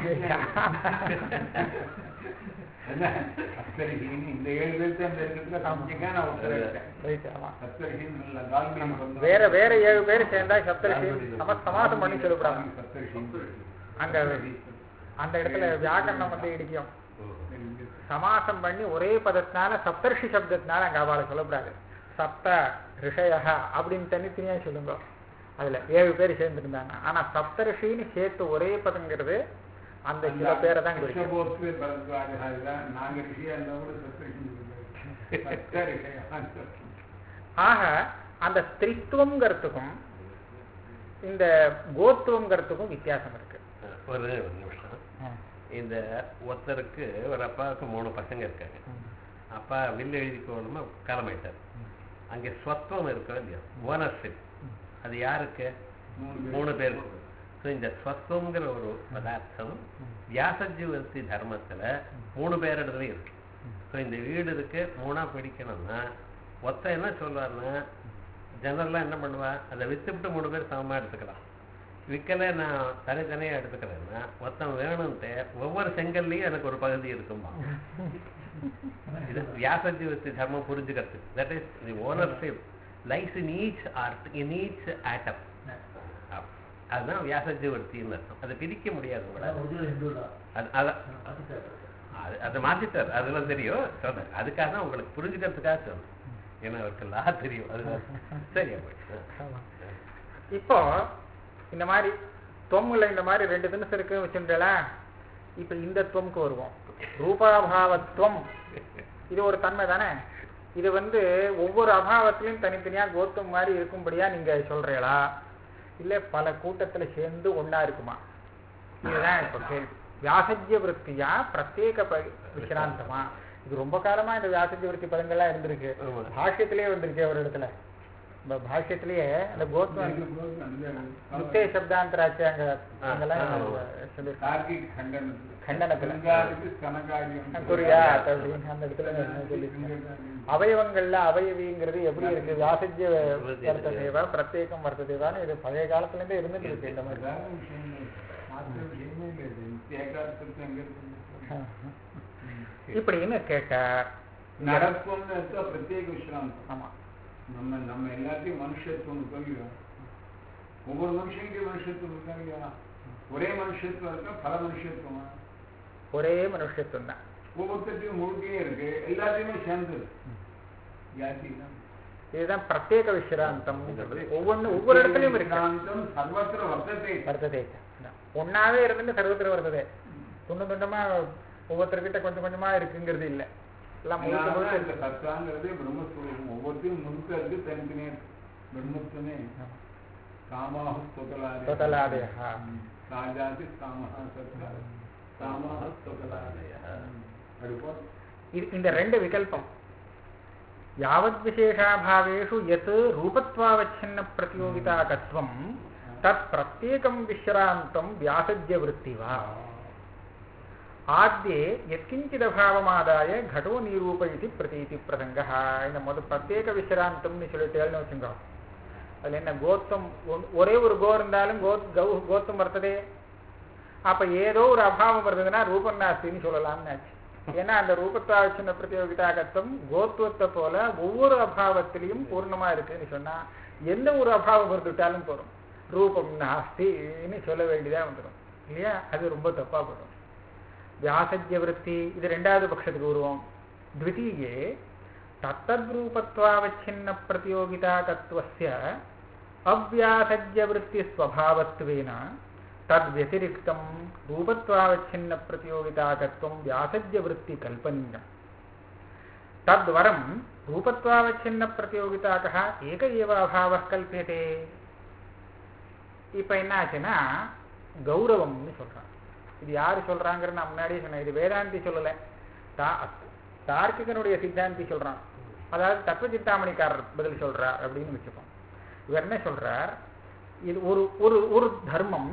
என்ன சப்தரிஷின்னு இந்த ஏழு பேருக்கு அந்த இருக்கிறதுல சம்ஞைக்கா நான் ஒருத்தர் இருக்கேன் Right, ஆமா. சப்தரிஷின்னு இல்ல தால்மீன் வந்து வேற வேற ஏழு பேர் சேர்ந்தா சப்தரிஷி சம சமாசம் பண்ணி சொல்லிவிடாங்க சப்தரிஷின்னு அங்க அந்த இடத்துல வியாக்கரணம் வந்து இடிக்கும் சமாசம் பண்ணி ஒரே பதத்தினால சப்தர்ஷி சப்தத்தினால அங்க அவளை சொல்லக்கூடாது சப்த ரிஷயா அப்படின்னு தனித்தனியா சொல்லுங்க அதுல ஏழு பேர் சேர்ந்துருந்தாங்க ஆனா சப்தரிஷின்னு சேர்த்து ஒரே பதங்கிறது அந்த சில பேரை தான் குறிக்கும் ரிஷபோத்வே பரத்வாஜாரிதான் நாங்க ரிஷியா இருந்தா கூட சப்தரிஷி சப்த ரிஷயா ஆக அந்த ஸ்திரித்துவங்கிறதுக்கும் இந்த கோத்துவங்கிறதுக்கும் வித்தியாசம் இருக்கு ஒரு ஒரு நிமிஷம் இந்த ஒருத்தருக்கு ஒரு அப்பாவுக்கு மூணு பசங்க இருக்காங்க அப்பா வில் எழுதி போகணுமா காலமாயிட்டார் அங்கே ஸ்வத்வம் இருக்கோ இல்லையா ஓனர்ஷிப் அது யாருக்கு மூணு பேருக்கு ஸோ இந்த ஸ்வத்வங்கிற ஒரு பதார்த்தம் வியாசஜீவர்த்தி தர்மத்துல மூணு பேரிடத்துலையும் இருக்கு ஸோ இந்த வீடு இருக்கு மூணா பிடிக்கணும்னா ஒருத்தன் என்ன சொல்லுவாருன்னா ஜெனரலாக என்ன பண்ணுவா அதை வித்துவிட்டு மூணு பேர் சமமா எடுத்துக்கலாம் விற்கல நான் தனித்தனியா எடுத்துக்கிறேன்னா ஒருத்தன் வேணும்ட்டு ஒவ்வொரு செங்கல்லையும் எனக்கு ஒரு பகுதி இருக்கும்பா இது வியாசஜீவத்தி தர்மம் புரிஞ்சுக்கிறது that is the ownership lies in each art in each atom அதுதான் வியாசஜீவர்த்தின்னு அர்த்தம் அதை பிரிக்க முடியாது உங்களால ஒரிஜினல் ஹிந்து தான் அது அதான் அது அதை மாத்திட்டார் அதெல்லாம் தெரியும் சொல்றேன் அதுக்காக தான் உங்களுக்கு புரிஞ்சுக்கிறதுக்காக சொல்றேன் ஏன்னா அவருக்கு லா தெரியும் அதுதான் சரியா போயிடுச்சு ஆமா. இப்போ இந்த மாதிரி தொம்முல இந்த மாதிரி ரெண்டு தினசு இருக்கு வச்சுட்டா இப்ப இந்த துவம்க்கு வருவோம் ரூபாபாவத்துவம் இது ஒரு தன்மை தானே இது வந்து ஒவ்வொரு அபாவத்திலையும் தனித்தனியா கோத்தம் மாதிரி இருக்கும்படியா நீங்க சொல்றீங்களா இல்ல பல கூட்டத்துல சேர்ந்து ஒண்ணா இருக்குமா இதுதான் இப்ப கேள்வி வியாசஜ்ய விற்த்தியா பிரத்யேக ப- விசிராந்தமா இது ரொம்ப காலமா இந்த வியாசஜ்ய விற்பி பதங்கள்லாம் இருந்திருக்கு ஆமா. பாஷ்யத்திலேயே வந்திருக்கு ஒரு இடத்துல இந்த பாஷ்யத்திலேயே அந்த கோத்வம் முத்தே சப்தாந்தராட்சி அங்க அங்கெல்லாம் ஆ, ஆமா. சொல்லியிருக்காங்க தார்க்கிக் கண்டனத்துல கண்டனத்துல. கங்காருக்கு ஸ்தனகாரியம் குறியா அப்படின்னு அந்த இடத்துல என்ன சொல்லியிருக்காங்க அவயவங்கள்ல அவயவிங்கிறது எப்படி இருக்கு வியாசஜ்ய வர்த்த தேவா பிரத்யேகம் வர்த்த தேவான்னு இது பழைய காலத்துல இருந்தே இருந்துட்டு இருக்கு இந்த மாதிரி அதான் விஷயம். மாற்ற விஷயமே இல்லை இது. ஏகார்த்தத்தை எங்க இருக்கு? இப்படின்னு கேட்டார் நடப்புன்னு எடுத்தா பிரத்யேக விசிராந்தம் ஆமா நம்ம நம்ம எல்லாத்தையும் மனுஷத்துவம் இருக்கா இல்லையா ஒவ்வொரு மனுஷனுக்கும் மனுஷத்துவம் இருக்கா இல்லையா ஒரே மனுஷத்துவம் இருக்கா பல மனுஷத்துவமா ஒரே மனுஷத்துவம் தான் ஒவ்வொருத்தையும் முழுக்கையே இருக்கு எல்லாத்தையுமே சேர்ந்து ஜாதி தான் இதுதான் பிரத்யேக விசிராந்தம் ஒவ்வொன்னு ஒவ்வொரு இடத்துலயும் இருக்கு விசிராந்தம் சர்வத்திர வர்த்தத்தை வர்த்ததே ஒன்னாவே இருந்துட்டு சர்வத்திர வர்த்ததே துண்டு துண்டமா ஒவ்வொருத்தர்கிட்ட கொஞ்சம் கொஞ்சமா இருக்குங்கிறது இல்ல எல்லாம் முழுக்க அதனால முழுக்க இந்த சத்தாங்கிறது பிரம்மஸ்வரூபம் ஒவ்வொருத்தையும் முழுக்க இருக்கு தனித்தனியா இருக்கு பிரம்மத்துவமே காமாக ஸ்தோதலாதே ஸ்தோதலாதயः. சாஜாதி காமஹா சத்தா காமாக ஸ்தோதலாதய அடுப்போ இது- இந்த ரெண்டு விகல்பம் யாவத் விசேஷாபாவேஷு யத் ரூபத்வாவச்சின்ன பிரதியோகிதாகத்வம் தத் பிரத்யேகம் விஸ்ராந்தம் வியாசஜ்ய விருத்தி வா ஆத்யே எத்கிஞ்சிதபாவமாதாய கடோ நிரூப இது பிரதீதி பிரசங்க இந்த முத பிரத்யேக விஸ்ராந்தம்னு சொல்லிட்டேன்னு வச்சுக்கோ அதுல என்ன கோத்தம் ஒன்- ஒரே ஒரு கோ இருந்தாலும் கோ கௌ- கோத்தம் வர்த்ததே அப்ப ஏதோ ஒரு அபாவம் வருதுன்னா ரூபம் நாஸ்தின்னு சொல்லலாம்னு ஆச்சு ஏன்னா அந்த ரூபத்தாவச்சின்ன பிரதியோகிதாகத்துவம் கோத்துவத்தை போல ஒவ்வொரு அபாவத்திலையும் பூர்ணமா இருக்குன்னு சொன்னா எந்த ஒரு அபாவம் வந்துட்டாலும் போறோம் ரூபம் நாஸ்தின்னு சொல்ல வேண்டியதா வந்துடும் இல்லையா அது ரொம்ப தப்பா போடும் வியாசஜ்ய விருத்தி இது ரெண்டாவது பட்சத்துக்கு வருவோம் द्वितीये तत्तद्रूपत्वावच्छिन्न प्रतियोगिताकत्वस्य अव्यासज्यवृत्तिस्वभावत्वेन तद्व्यतिरिक्तं रूपत्वावच्छिन्न प्रतियोगिताकत्वं व्यासज्यवृत्तिकल्पनीयम् तद्वरं रूपत्वावच्छिन्न प्रतियोगिताकः एक एव अभावः कल्प्यते இப்ப என்ன ஆச்சுன்னா கௌரவம்னு சொல்றான் இது யாரு சொல்றாங்கிற நான் முன்னாடியே சொன்னேன் இது வேதாந்தி சொல்லல தா தார்க்கிகனுடைய சித்தாந்தி சொல்றான் அதாவது தத்துவ சித்தாமணிக்காரர் பதில் சொல்றார் அப்படின்னு வச்சுப்போம் இவர் என்ன சொல்றார் இது ஒரு ஒரு ஒரு தர்மம்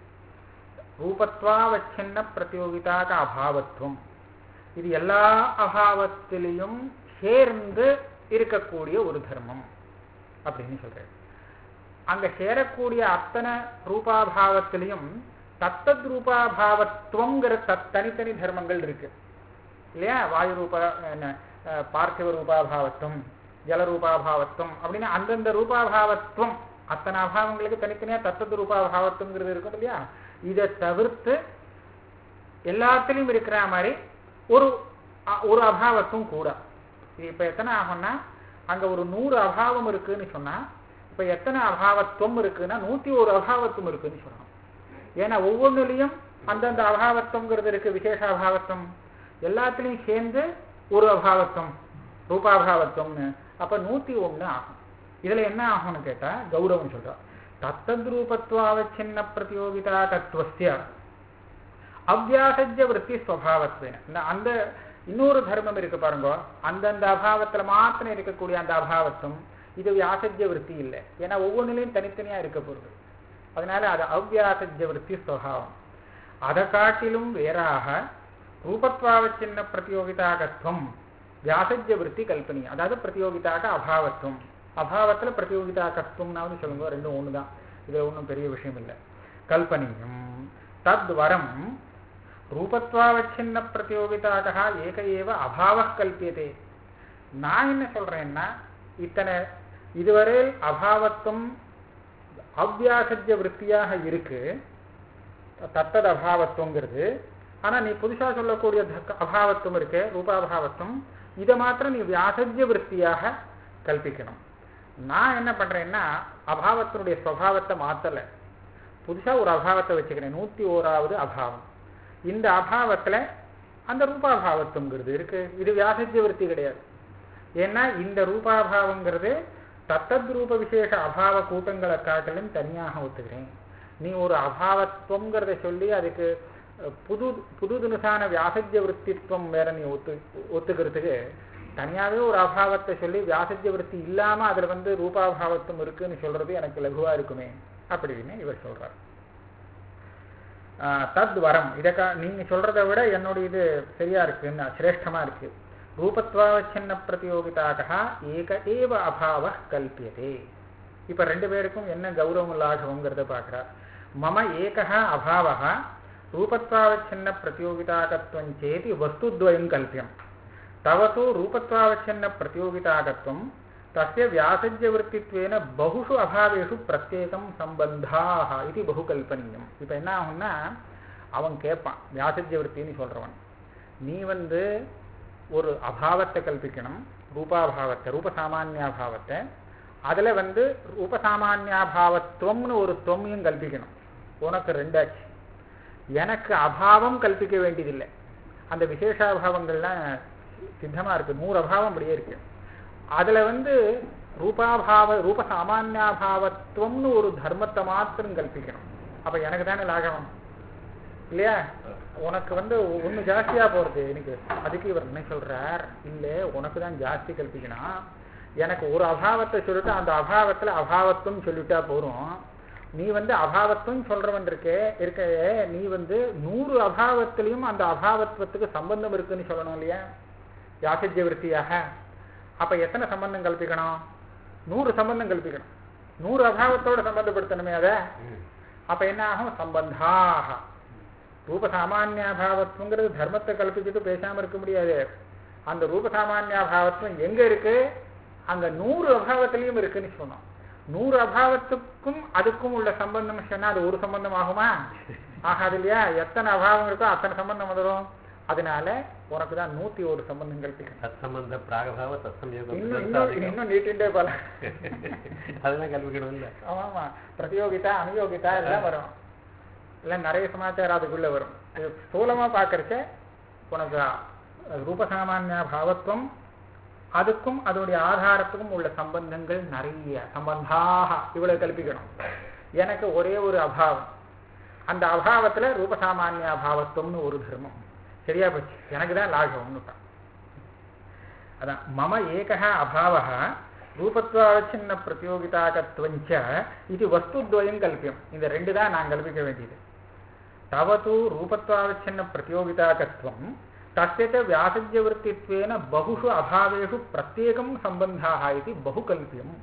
ரூபத்வாவச்சின்ன பிரதியோகிதாக அபாவத்துவம் இது எல்லா அபாவத்திலையும் சேர்ந்து இருக்கக்கூடிய ஒரு தர்மம் அப்படின்னு சொல்றாரு அங்க சேரக்கூடிய அத்தனை ரூபாபாவத்திலையும் தத்தத் ரூபாபாவத்துவங்கிற தத் தனித்தனி தர்மங்கள் இருக்கு இல்லையா வாயு ரூபா என்ன அஹ், பார்த்திவ ரூபாபாவத்துவம் ஜல ரூபாபாவத்துவம் அப்படின்னு அந்தந்த ரூபாபாவத்துவம் அத்தனை அபாவங்களுக்கு தனித்தனியா தத்தத் ரூபாபாவத்துவங்கிறது இருக்கும் இல்லையா இதை தவிர்த்து எல்லாத்துலயும் இருக்கிற மாதிரி ஒரு அ- ஒரு அபாவத்துவம் கூட இது இப்ப எத்தனை ஆகும்னா அங்க ஒரு நூறு அபாவம் இருக்குன்னு சொன்னா இப்ப எத்தனை அபாவத்துவம் இருக்குன்னா நூத்தி ஒரு அபாவத்துவம் இருக்குன்னு சொல்லணும் ஏன்னா ஒவ்வொன்றுலையும் அந்தந்த அபாவத்துவங்கிறது இருக்கு விசேஷ அபாவத்துவம் எல்லாத்துலயும் சேர்ந்து ஒரு அபாவத்துவம் ரூபாபாவத்துவம்னு அப்ப நூத்தி ஒண்ணு ஆகும் இதுல என்ன ஆகும்னு கேட்டா கௌரவம் சொல்றா தத்தத் ரூபத்வாவச்சின்ன பிரதியோகிதா தத்துவஸ்ய அவ்யாசஜ விற்பி ஸ்வபாவத்வேன இந்த அந்த இன்னொரு தர்மம் இருக்கு பாருங்க அந்தந்த அபாவத்துல மாத்திரம் இருக்கக்கூடிய அந்த அபாவத்துவம் இது வியாசஜ்ய விற்பி இல்லை ஏன்னா ஒவ்வொன்றிலையும் தனித்தனியா இருக்க போகுது அதனால அது அவ்யாசஜ்ய விற்பி ஸ்வபாவம் அதை காட்டிலும் வேறாக ரூபத்வாவச்சின்ன பிரதியோகிதாகத்வம் வியாசஜ்ய விற்பி கல்பனி அதாவது பிரதியோகிதாக அபாவத்துவம் அபாவத்துல பிரதியோகிதாகத்துவம்னாவது சொல்லுங்க ரெண்டும் ஒண்ணுதான் இதுல ஒன்றும் பெரிய விஷயம் இல்லை கல்பனியம் தத்வரம் ரூபத்வாவச்சின்ன பிரதியோகிதாக ஏக ஏவ அபாவ கல்பியதே நான் என்ன சொல்றேன்னா இத்தனை இதுவரை அபாவத்துவம் அவ்யாசஜ்ய விற்த்தியாக இருக்கு தத்தது அபாவத்துவங்கிறது ஆனா நீ புதுசா சொல்லக்கூடிய தக்க- அபாவத்துவம் இருக்கு ரூபாபாவத்துவம் இதை மாத்திரம் நீ வியாசஜ்ய விற்த்தியாக கல்பிக்கணும் நான் என்ன பண்றேன்னா அபாவத்தினுடைய சுவாவத்தை மாத்தல புதுசா ஒரு அபாவத்தை வச்சுக்கிறேன் நூத்தி ஓராவது அபாவம் இந்த அபாவத்துல அந்த ரூபாபாவத்துவங்கிறது இருக்கு இது வியாசஜ்ய விருத்தி கிடையாது ஏன்னா இந்த ரூபாபாவங்கிறது தத்தத் ரூப விசேஷ அபாவ கூட்டங்களை காட்டிலும் தனியாக ஒத்துக்கிறேன் நீ ஒரு அபாவத்துவங்கிறத சொல்லி அதுக்கு அஹ், புது புது தினசான வியாசஜ்ய விற்த்தித்துவம் வேற நீ ஒத்து ஒத்துக்கிறதுக்கு தனியாகவே ஒரு அபாவத்தை சொல்லி வியாசஜ்ய விருத்தி இல்லாம அதுல வந்து ரூபாபாவத்துவம் இருக்குன்னு சொல்றது எனக்கு லகுவா இருக்குமே அப்படின்னு இவர் சொல்றார் ஆஹ், தத் வரம் இதக்கா நீங்க சொல்றதை விட என்னுடைய இது சரியா இருக்குன்னு சிரேஷ்டமா இருக்கு ரூபத்வாவச்சின்ன பிரதியோகிதாக ஏக ஏவ அபாவ கல்பியதே இப்ப ரெண்டு பேருக்கும் என்ன கௌரவம் லாகவங்கிறத பார்க்கிறார் மம ஏகா அபாவः ரூபத்வாவச்சின்ன பிரதியோகிதாகத்வம் சேதி வஸ்துத்வயம் கல்பியம் तव तु रूपत्वावच्छिन्न प्रतियोगितागत्वं तस्य व्यासज्यवृत्तित्वेन बहुषु अभावेषु பிரத்யேகம் சம்பந்தாः இது பகு கல்பனீயம் இப்போ என்ன ஆகும்னா அவன் கேட்பான் வியாசஜ்ய விற்த்தின்னு சொல்றவன் நீ வந்து ஒரு அபாவத்தை கல்பிக்கணும் ரூபாபாவத்தை ரூபசாமானியாபாவத்தை அதுல வந்து ரூபசாமானியாபாவத்துவம்னு ஒரு தொம்மையும் கல்பிக்கணும் உனக்கு ரெண்டாச்சு எனக்கு அபாவம் கல்பிக்க வேண்டியதில்லை அந்த விசேஷாபாவங்கள்லாம் சித்தமா இருக்கு நூறு அபாவம் அப்படியே இருக்கு அதுல வந்து ரூபாபாவ ரூப சாமானியாபாவத்துவம்னு ஒரு தர்மத்தை மாத்திரம் கல்பிக்கணும் அப்ப எனக்கு தானே லாகவம் இல்லையா உனக்கு வந்து ஒண்ணு ஜாஸ்தியா போறது எனக்கு அதுக்கு இவர் என்ன சொல்றார் இல்ல உனக்கு தான் ஜாஸ்தி கல்பிக்கணும் எனக்கு ஒரு அபாவத்தை சொல்லிட்டு அந்த அபாவத்துல அபாவத்துவம் சொல்லிட்டா போறோம் நீ வந்து அபாவத்துவம் சொல்றவன் இருக்கே இருக்க நீ வந்து நூறு அபாவத்திலையும் அந்த அபாவத்துவத்துக்கு சம்பந்தம் இருக்குன்னு சொல்லணும் இல்லையா யாசஜ்ய விற்த்தியாக அப்ப எத்தனை சம்பந்தம் கல்பிக்கணும் நூறு சம்பந்தம் கல்பிக்கணும் நூறு அபாவத்தோட சம்பந்தப்படுத்தணுமே அதை அப்ப என்ன ஆகும் சம்பந்தாக ரூப சாமானியாபாவத்துவங்கிறது தர்மத்தை கல்பிச்சுட்டு பேசாம இருக்க முடியாது அந்த ரூப சாமானியாபாவத்துவம் எங்க இருக்கு அங்க நூறு அபாவத்திலையும் இருக்குன்னு சொன்னோம் நூறு அபாவத்துக்கும் அதுக்கும் உள்ள சம்பந்தம் சொன்னா அது ஒரு சம்பந்தம் ஆகுமா ஆகாது இல்லையா எத்தனை அபாவம் இருக்கோ அத்தனை சம்பந்தம் வந்துடும் அதனால உனக்கு தான் நூத்தி ஒரு சம்பந்தம் கல்பிக்கணும் தத்சம்பந்த பிராகபாவ தத்சம்யோகம் இன்னும் இன்னும் இன்னும் நீட்டின்டே போல அதெல்லாம் கல்விக்கணும் இல்ல ஆமா ஆமா பிரதியோகிதா அனுயோகிதா எல்லாம் வரும் எல்லாம் நிறைய சமாச்சாரம் அதுக்குள்ள வரும் இது ஸ்தூலமா பார்க்கறச்ச உனக்கு ரூபசாமானிய பாவத்துவம் அதுக்கும் அதோடைய ஆதாரத்துக்கும் உள்ள சம்பந்தங்கள் நிறைய சம்பந்தாக இவ்வளவு கல்பிக்கணும் எனக்கு ஒரே ஒரு அபாவம் அந்த அபாவத்துல ரூபசாமானிய அபாவத்துவம்னு ஒரு தர்மம் சரியா போச்சு எனக்கு தான் லாகவம்னுட்டான் அதான் மம ஏகா அபாவः ரூபத்வாவச்சின்ன பிரதியோகிதாகத்வஞ்ச இது வஸ்துத்வயம் கல்பியம் இந்த ரெண்டு தான் நான் கல்பிக்க வேண்டியது தவது ரூபத்வாவச்சின்ன பிரதியோகிதாகத்வம் தஸ்ய ச வியாசஜ்யவృత్తిத்வேன பகுஷு அபாவேஷு பிரத்யேகம் சம்பந்தாக இது பகுகல்பியம்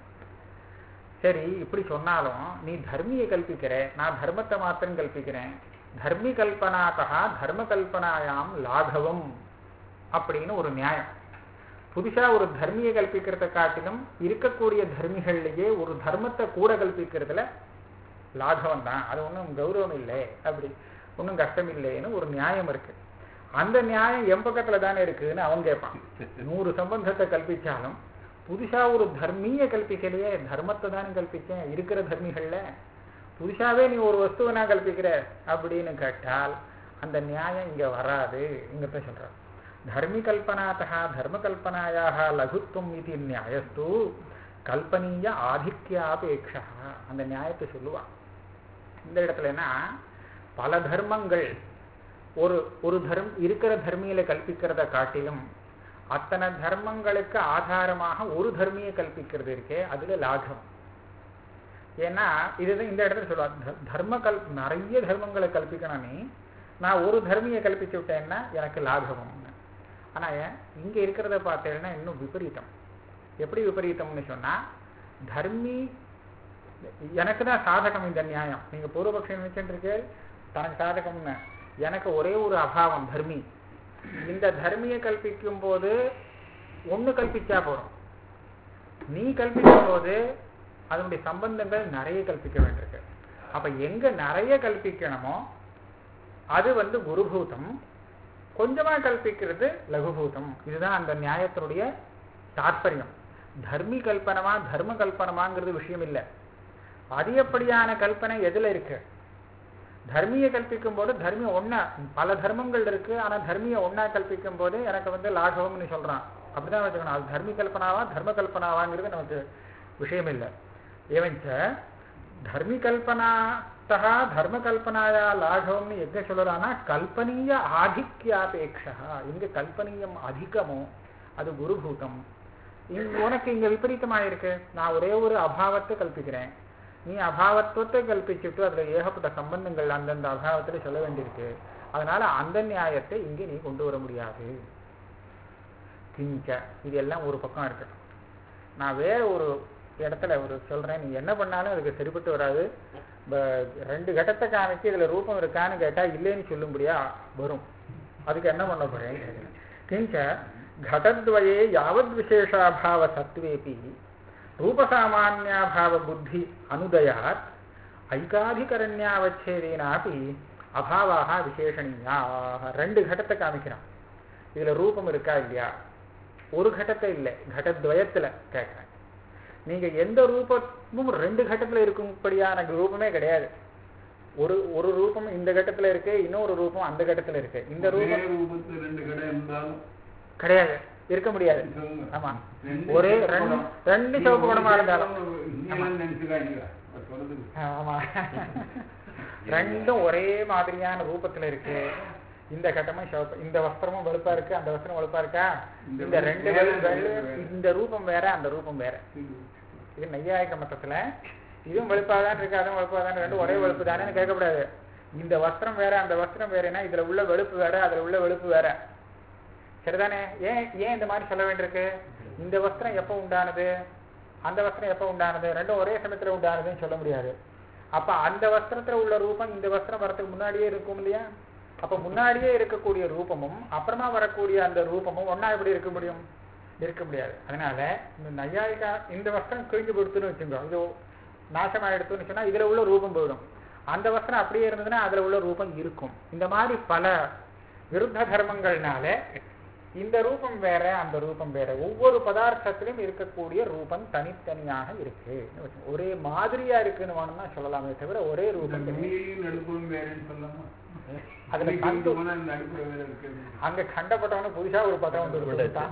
சரி இப்படி சொன்னாலும் நீ தர்மியை கல்பிக்கிற நான் தர்மத்தை மாத்திரம் கல்பிக்கிறேன் தர்மி கல்பனாக்கா தர்ம கல்பனாயாம் லாகவம் அப்படின்னு ஒரு நியாயம் புதுசா ஒரு தர்மியை கல்பிக்கிறத காட்டிலும் இருக்கக்கூடிய தர்மிகள்லயே ஒரு தர்மத்தை கூட கல்பிக்கிறதுல லாகவம் தான் அது ஒன்றும் கௌரவம் இல்லை அப்படி ஒன்றும் கஷ்டம் இல்லைன்னு ஒரு நியாயம் இருக்கு அந்த நியாயம் என் பக்கத்துல தானே இருக்குன்னு அவன் கேட்பான் நூறு சம்பந்தத்தை கல்பிச்சாலும் புதுசா ஒரு தர்மிய கல்பிக்கலையே தர்மத்தை தானே கல்பிச்சேன் இருக்கிற தர்மிகள்ல புதுசாவே நீ ஒரு வஸ்துவை நான் கல்பிக்கிற அப்படின்னு கேட்டால் அந்த நியாயம் இங்க வராது இங்கத்த சொல்ற தர்மி கல்பனாத்தா தர்ம கல்பனாயாக லகுத்துவம் இது நியாயஸ்து கல்பனீய ஆதித்யாபேட்சா அந்த நியாயத்தை சொல்லுவான் இந்த இடத்துலனா பல தர்மங்கள் ஒரு ஒரு தர்ம இருக்கிற தர்மியில கல்பிக்கிறத காட்டிலும் அத்தனை தர்மங்களுக்கு ஆதாரமாக ஒரு தர்மியை கல்பிக்கிறது இருக்கே அதுல லாகம் ஏன்னா இதுதான் இந்த இடத்துல சொல்லுவாங்க தர்ம கல் நிறைய தர்மங்களை கல்பிக்கணும் நீ நான் ஒரு தர்மியை கல்பிச்சு விட்டேன்னா எனக்கு லாகவம் ஆனா இங்க இருக்கிறத பார்த்தேன்னா இன்னும் விபரீதம் எப்படி விபரீதம்னு சொன்னா தர்மி எனக்கு தான் சாதகம் இந்த நியாயம் நீங்க பூர்வபக்ஷம் நினைச்சுட்டு தனக்கு சாதகம்னு எனக்கு ஒரே ஒரு அபாவம் தர்மி இந்த தர்மியை கல்பிக்கும் போது ஒண்ணு கல்பிச்சா போறோம் நீ கல்பிக்கும் போது அதனுடைய சம்பந்தங்கள் நிறைய கல்பிக்க வேண்டியிருக்கு அப்ப எங்க நிறைய கல்பிக்கணுமோ அது வந்து குருபூதம் கொஞ்சமா கல்பிக்கிறது லகுபூதம் இதுதான் அந்த நியாயத்தினுடைய தாற்பயம் தர்மி கல்பனமா தர்ம கல்பனமாங்கிறது விஷயம் இல்லை அதிகப்படியான கல்பனை எதுல இருக்கு தர்மியை கல்பிக்கும் போது தர்மியம் ஒண்ணா பல தர்மங்கள் இருக்கு ஆனா தர்மியை ஒண்ணா கல்பிக்கும் போது எனக்கு வந்து லாഘவம்னு சொல்றான் அப்படிதான் வச்சுக்கணும் அது தர்மி கல்பனாவா தர்ம கல்பனாவாங்கிறது நமக்கு விஷயம் இல்லை ஏவஞ்ச தர்மி கல்பனாத்தः தர்ம கல்பனாயா லாഘவம்னு எங்க சொல்லலாம்னா கல்பனீய ஆதிக்யாபேட்சா எங்க கல்பனீயம் அதிகமோ அது குருபூதம் இங்க உனக்கு இங்க விபரீதமா இருக்கு நான் ஒரே ஒரு அபாவத்தை கல்பிக்கிறேன் நீ அபாவத்துவத்தை கல்பிச்சுட்டு அதுல ஏகப்பட்ட சம்பந்தங்கள் அந்தந்த அபாவத்துல சொல்ல வேண்டியிருக்கு அதனால அந்த நியாயத்தை இங்க நீ கொண்டு வர முடியாது கிஞ்ச இது எல்லாம் ஒரு பக்கம் இருக்கட்டும் நான் வேற ஒரு இடத்துல ஒரு சொல்றேன் நீ என்ன பண்ணாலும் அதுக்கு சரிப்பட்டு வராது ப- ரெண்டு கட்டத்தை காமிச்சு இதுல ரூபம் இருக்கான்னு கேட்டா இல்லைன்னு சொல்லும்படியா வரும் அதுக்கு என்ன பண்ண போறேன் கிஞ்ச घटद्वये यावद् विशेषाभाव सत्त्वेऽपि रूपसामान्याभाव बुद्धि अनुदयात् ஐகாதிகரண்யாவச்சேதேனாப்பி அபாவாக விசேஷணியாக ரெண்டு கடத்தை காமிக்கிறான் இதுல ரூபம் இருக்கா இல்லையா ஒரு கடத்தை இல்லை கடத்வயத்துல கேட்கிறேன் நீங்க எந்த ரூபமும் ரெண்டு கட்டத்துல இருக்கும்படியான ரூபமே கிடையாது ஒரு ஒரு ரூபம் இந்த கட்டத்துல இருக்கு இன்னொரு ரூபம் அந்த கட்டத்துல இருக்கு இந்த ஒரே ரூபம் ரூபத்துல ரெண்டு கடை இருந்தாலும் கிடையாது இருக்க முடியாது சொல்லுங்க. ஆமா ரெண்டு ஒரே சிவப்பு ரெண்டு குடம். ரெண்டு நீ சிவப்பு ஒரு குடமா இருந்தாலும் நீங்களும் நினைச்சுக்காதீங்க. அவர் சொல்றது ஆமா ரெண்டும் ஒரே மாதிரியான ரூபத்துல இருக்கு இந்த கட்டமும் சிவப்பு இந்த வஸ்திரமும் வெளுப்பா இருக்கு அந்த வஸ்திரம் வெளுப்பா இருக்கா இந்த இந்த ரெண்டு வேற, வெளு- வெளு- வேற, வேற. இந்த ரூபம் வேற அந்த ரூபம் வேற இது நையாயிக்க மட்டத்துல இதுவும் வெளுப்பாதான் இருக்கு அதுவும் வெளுப்பாதான் ரெண்டும் ஒரே வெளுப்பு தானேன்னு கேட்கக்கூடாது இந்த வஸ்திரம் வேற அந்த வஸ்திரம் வேறனா இதுல உள்ள வெளுப்பு வேற அதுல உள்ள வெளுப்பு வேற சரிதானே ஏன் ஏன் இந்த மாதிரி சொல்ல வேண்டியிருக்கு இந்த வஸ்திரம் எப்போ உண்டானது அந்த வஸ்திரம் எப்போ உண்டானது ரெண்டும் ஒரே சமயத்துல உண்டானதுன்னு சொல்ல முடியாது அப்ப அந்த வஸ்திரத்துல உள்ள ரூபம் இந்த வஸ்திரம் வரதுக்கு முன்னாடியே இருக்கும் இல்லையா அப்ப முன்னாடியே இருக்கக்கூடிய ரூபமும் அப்புறமா வரக்கூடிய அந்த ரூபமும் ஒண்ணா எப்படி இருக்க முடியும் இருக்க முடியாது அதனால இந்த நையாயிகா இந்த வஸ்திரம் கிழிஞ்சு கொடுத்துன்னு வச்சுக்கோ இது நாசமாயிடுத்துன்னு சொன்னா இதுல உள்ள ரூபம் போயிடும் அந்த வஸ்திரம் அப்படியே இருந்ததுன்னா அதுல உள்ள ரூபம் இருக்கும் இந்த மாதிரி பல விருத்த தர்மங்கள்னால இந்த ரூபம் வேற அந்த ரூபம் வேற ஒவ்வொரு பதார்த்தத்திலும் இருக்கக்கூடிய ரூபம் தனித்தனியாக இருக்கு ஒரே மாதிரியா இருக்குன்னு வேணும்னா சொல்லலாமே தவிர ஒரே இந்த ரூபம் கிடையாது. துணியையும் நடுப்பும் வேறேன்னு சொல்லலாமா அதுல துணி கண்டு- கிழிஞ்சு போனா இந்த நடுப்புல வேற இருக்கு அங்க கண்டப்பட்டவனு புதுசா ஒரு பட்டம் வந்து கொடுத்துட்டான்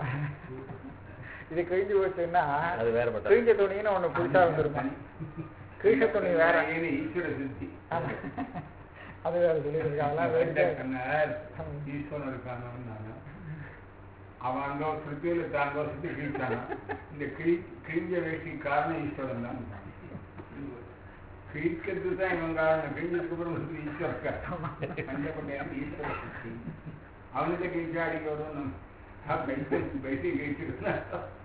இது கிழிஞ்சு போச்சுன்னா அது வேற பட்டம். கிழிஞ்ச துணின்னு ஒண்ணு புதுசா வந்திருக்கும் கிழிச்ச துணி வேற ஏன்னு ஈஸ்வர சித்தி ஆமா. அது வேற சொல்லியிருக்காங்க அதெல்லாம் வேடிக்கை. கண்ணார் ஈஸ்வரன் இருக்கானு நானு அவன் அங்க ஒரு சுத்தியில தாங்க சுத்தி கிழிச்சானா இந்த கிழி கிழிஞ்ச வேஷ்டி காரணம் ஈஸ்வரன் தான் கிழிக்கிறது தான் இவன் காரணம் கிழிஞ்சதுக்கு அப்புறம் வந்து ஈஸ்வர கண்டப்பட்ட ஈஸ்வர சக்தி அவனுக்கு கிழிச்சா அடிக்க வரும் பைசி கிழிச்சிருந்தா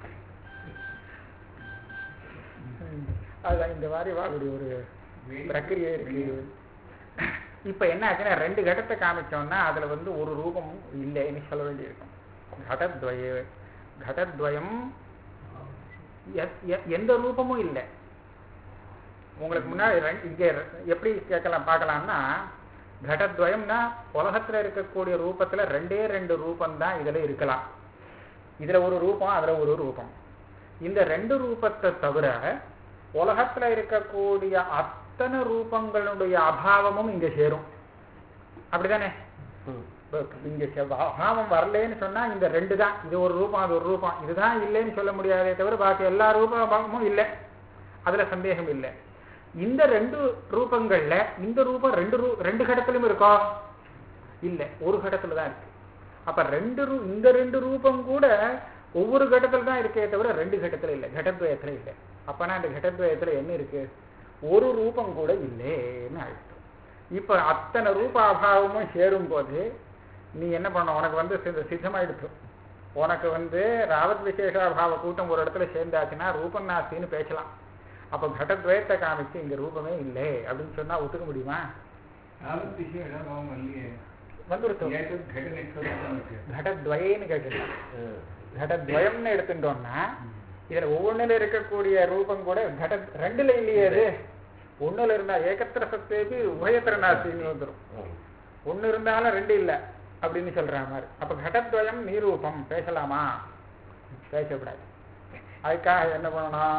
ம். அதுதான் இந்த மாதிரி வாக்கூடிய ஒரு பிரக்கிரியை இருக்கு இப்ப என்ன ஆச்சுன்னா ரெண்டு கடத்தை காமிச்சோம்னா அதுல வந்து ஒரு ரூபம் இல்லைன்னு சொல்ல வேண்டியிருக்கும் கடத்வய கடத்வயம் எ- எ- எந்த ரூபமும் இல்லை உங்களுக்கு முன்னாடி ரெண்டு- இங்க எப்படி கேட்கலாம் பார்க்கலாம்னா கடத்வயம்னா உலகத்துல இருக்கக்கூடிய ரூபத்துல ரெண்டே ரெண்டு ரூபம் தான் இதுல இருக்கலாம் இதுல ஒரு ரூபம் அதுல ஒரு ரூபம் இந்த ரெண்டு ரூபத்தை தவிர உலகத்துல இருக்கக்கூடிய அத்தனை ரூபங்களுடைய அபாவமும் இங்க சேரும் அப்படிதானே ம். இப்ப இங்க செவ்வ- அபாவம் வரலேன்னு சொன்னா இந்த ரெண்டு தான் இது ஒரு ரூபம் அது ஒரு ரூபம் இதுதான் இல்லைன்னு சொல்ல முடியாதே தவிர பாக்கி எல்லா ரூபமும் இல்லை அதுல சந்தேகம் இல்லை இந்த ரெண்டு ரூபங்கள்ல இந்த ரூபம் ரெண்டு ரூ ரெண்டு கடத்திலும் இருக்கோ இல்ல ஒரு கடத்துல தான் இருக்கு அப்ப ரெண்டு ரூ இந்த ரெண்டு ரூபம் கூட ஒவ்வொரு கடத்துல தான் இருக்கே தவிர ரெண்டு கடத்துல இல்லை கடத்வயத்துல இல்லை அப்பனா இந்த கடத்வயத்துல என்ன இருக்கு ஒரு ரூபம் கூட இல்லைன்னு ஆயிடுச்சு இப்ப அத்தனை ரூப அபாவமும் சேரும் போது நீ என்ன பண்ண உனக்கு வந்து சித்த- சித்தமாயிடுச்சு உனக்கு வந்து ராவத் விசேஷாபாவ கூட்டம் ஒரு இடத்துல சேர்ந்தாச்சுன்னா ரூபம் நாஸ்தின்னு பேசலாம் அப்ப கடத்வயத்தை காமிச்சு இங்க ரூபமே இல்லை அப்படின்னு சொன்னா ஒத்துக்க முடியுமா யாரும் விசேஷம் இல்லையே வந்துருத்தோம் ஏற்றது கட நெட்வொர்க் இருக்கு கடத்வயன்னு கேட்டுக்கலாம் ம். கடத்வயம்னு எடுத்துட்டோம்னா இதுல ஒவ்வொன்றுல இருக்கக்கூடிய ரூபம் கூட கட ரெண்டுல இல்லையே அது ஒண்ணுல இருந்தா ஏகத்திர சத்தேபி உபயத்திர நாஸ்தின்னு வந்துரும் ம். ஒண்ணு இருந்தாலும் ரெண்டு இல்ல அப்படின்னு சொல்ற மாதிரி அப்ப கடத்வயம் நீரூபம் பேசலாமா பேசக்கூடாது அதுக்காக என்ன பண்ணணும்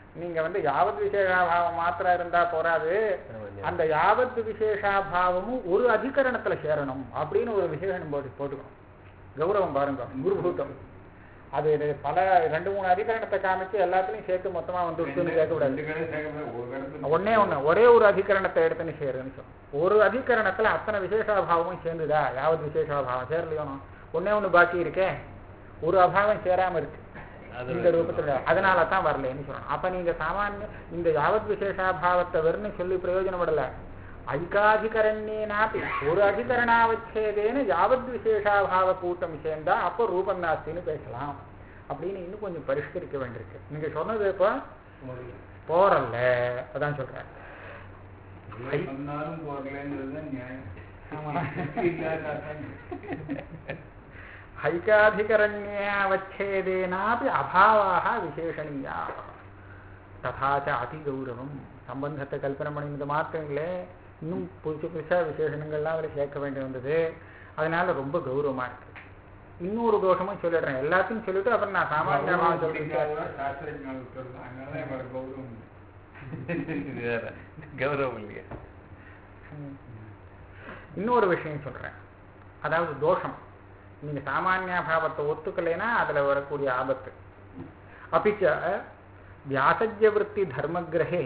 நீங்க வந்து யாவத் விசேஷாபாவம் மாத்திரம் இருந்தா போறாது அந்த யாவத் விசேஷாபாவமும் ஒரு அதிகரணத்துல சேரணும் அப்படின்னு ஒரு விசேஷம் போட்டு போட்டுக்கணும் கௌரவம் பாருங்க குருபூத்தம் அது இது பல ரெண்டு மூணு அதிகரணத்தை காமிச்சு எல்லாத்துலயும் சேர்த்து மொத்தமா வந்து விட்டுன்னு கேட்கக்கூடாது ரெண்டு கடை சேர்க்கக்கூடாது, ஒரு கடை ஒண்ணே ஒண்ணு ஒரே ஒரு அதிகரணத்தை எடுத்துன்னு சேருன்னு சொல்லணும் ஒரு அதிகரணத்துல அத்தனை விசேஷாபாவமும் சேர்ந்துதா யாவது விசேஷாபாவம் சேரலையோனோ ஒண்ணே ஒண்ணு பாக்கி இருக்கே ஒரு அபாவம் சேராம இருக்கு அது இந்த ரூபத்துல அதனால தான் வரலன்னு சொல்லணும் அப்ப நீங்க சாமானிய இந்த யாவத் விசேஷாபாவத்தை வெறும்னு சொல்லி பிரயோஜனப்படல ஐகாதிகரண்யேனாப்பி ஒரு அதிகரணாவச்சேதேன யாவத் விசேஷாபாவ கூட்டம் சேர்ந்தா அப்போ ரூபம் நாஸ்தின்னு பேசலாம் அப்படின்னு இன்னும் கொஞ்சம் பரிஷ்கரிக்க வேண்டியிருக்கு நீங்க சொன்னது இப்போ போறல்ல அதான் சொல்றேன் எவ்வளவு சொன்னாலும் போடலன்றது தான் நியாயம் ஆமா. இல்லாத அர்த்தம். ஐகாதிகரண்யாவச்சேதேனாपि அபாவாக விசேஷணீயா ததா ச அதிகௌரவம் சம்பந்தத்தை கல்பனை பண்ணினது மாத்திரம் இல்லை இன்னும் புதுசு புதுசா விசேஷணங்கள்லாம் அதில் சேர்க்க வேண்டி வந்தது அதனால ரொம்ப கௌரவமா இருக்கு இன்னொரு தோஷமும் சொல்லிடுறேன் எல்லாத்தையும் சொல்லிட்டு அப்புறம் நான் சாமானியமாக கௌரவம் சொல்லிட்டு பிடிக்காதவா சாஸ்திரஞானம் சொல்லலாம். அதனால இவருக்கு கௌரவம் இல்லை. இது வேற கௌரவம் இல்லையா ம். இன்னொரு விஷயம் சொல்றேன் அதாவது தோஷம் நீங்க சாமானியாபாவத்தை ஒத்துக்கலைன்னா அதுல வரக்கூடிய ஆபத்து அப்பிச்ச வியாசஜ்யவృత్తి தர்மகிரகே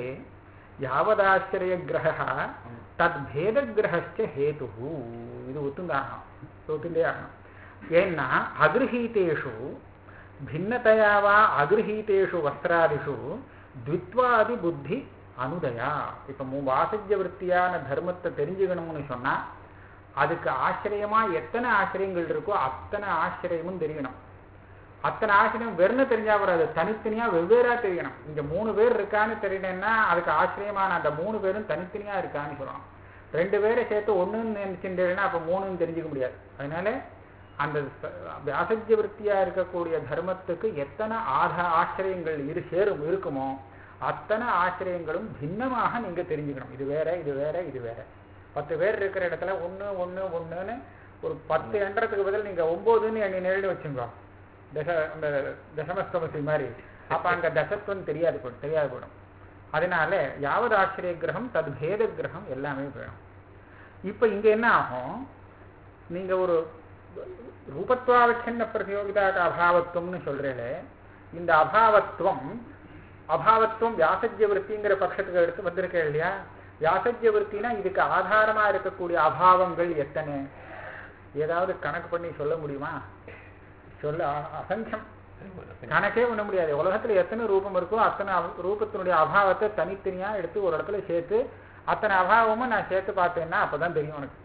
யாவதாச்சரியகிரக தத்பேதகிரகச்ச ஹேது இது ஒத்துந்தாகணும் ஒத்துண்டே ஆகணும் ஏன்னா அகிருஹீதேஷு भिन्नतया वा அகிருஹீதேஷு வஸ்திராதிஷு த்வித்வாதி புத்தி அனுதயா இப்போ மூ வாசஜ்ய விற்த்தியான தர்மத்தை தெரிஞ்சுக்கணும்னு சொன்னா அதுக்கு ஆசிரியமா எத்தனை ஆசிரியங்கள் இருக்கோ அத்தனை ஆசிரியமும் தெரியணும் அத்தனை ஆசிரியம் வெறும் தெரிஞ்சா வராது தனித்தனியா வெவ்வேறா தெரியணும் இங்க மூணு பேர் இருக்கான்னு தெரியணும்னா அதுக்கு ஆசிரியமான அந்த மூணு பேரும் தனித்தனியா இருக்கான்னு சொல்லணும் ரெண்டு பேரை சேர்த்து ஒண்ணுன்னு நினைச்சுட்டேன்னா அப்ப மூணுன்னு தெரிஞ்சுக்க முடியாது அதனால அந்த ச- வியாசஜ்ய விற்த்தியா இருக்கக்கூடிய தர்மத்துக்கு எத்தனை ஆத ஆசிரியங்கள் இரு சேரும் இருக்குமோ அத்தனை ஆசிரியங்களும் பின்னமாக நீங்க தெரிஞ்சுக்கணும் இது வேற இது வேற இது வேற பத்து பேர் இருக்கிற இடத்துல ஒண்ணு ஒண்ணு ஒண்ணுன்னு ஒரு பத்து எண்றதுக்கு பதில் நீங்க ஒன்பதுன்னு எண்ணி நேரில் வச்சுங்க தச அந்த தசமஸ்தமசி மாதிரி அப்ப அங்க தசத்துவம் தெரியாது போடும் தெரியாது போடும் அதனால யாவது ஆசிரிய கிரகம் தது பேத கிரகம் எல்லாமே வேணும் இப்ப இங்க என்ன ஆகும் நீங்க ஒரு ரூபத்வாவச்சின்ன பிரதியோகிதாக்கு அபாவத்துவம்னு சொல்றீங்களே இந்த அபாவத்துவம் அபாவத்துவம் வியாசஜ்ய விற்த்திங்கிற பட்சத்துக்கு எடுத்து வந்திருக்கேன் இல்லையா வியாசஜ்ய விற்த்தினா இதுக்கு ஆதாரமா இருக்கக்கூடிய அபாவங்கள் எத்தனை ஏதாவது கணக்கு பண்ணி சொல்ல முடியுமா சொல்ல அ- அசங்கியம் கணக்கே பண்ண முடியாது உலகத்துல எத்தனை ரூபம் இருக்கோ அத்தனை அவ- ரூபத்தினுடைய அபாவத்தை தனித்தனியா எடுத்து ஒரு இடத்துல சேர்த்து அத்தனை அபாவமும் நான் சேர்த்து பார்த்தேன்னா அப்பதான் தெரியும் உனக்கு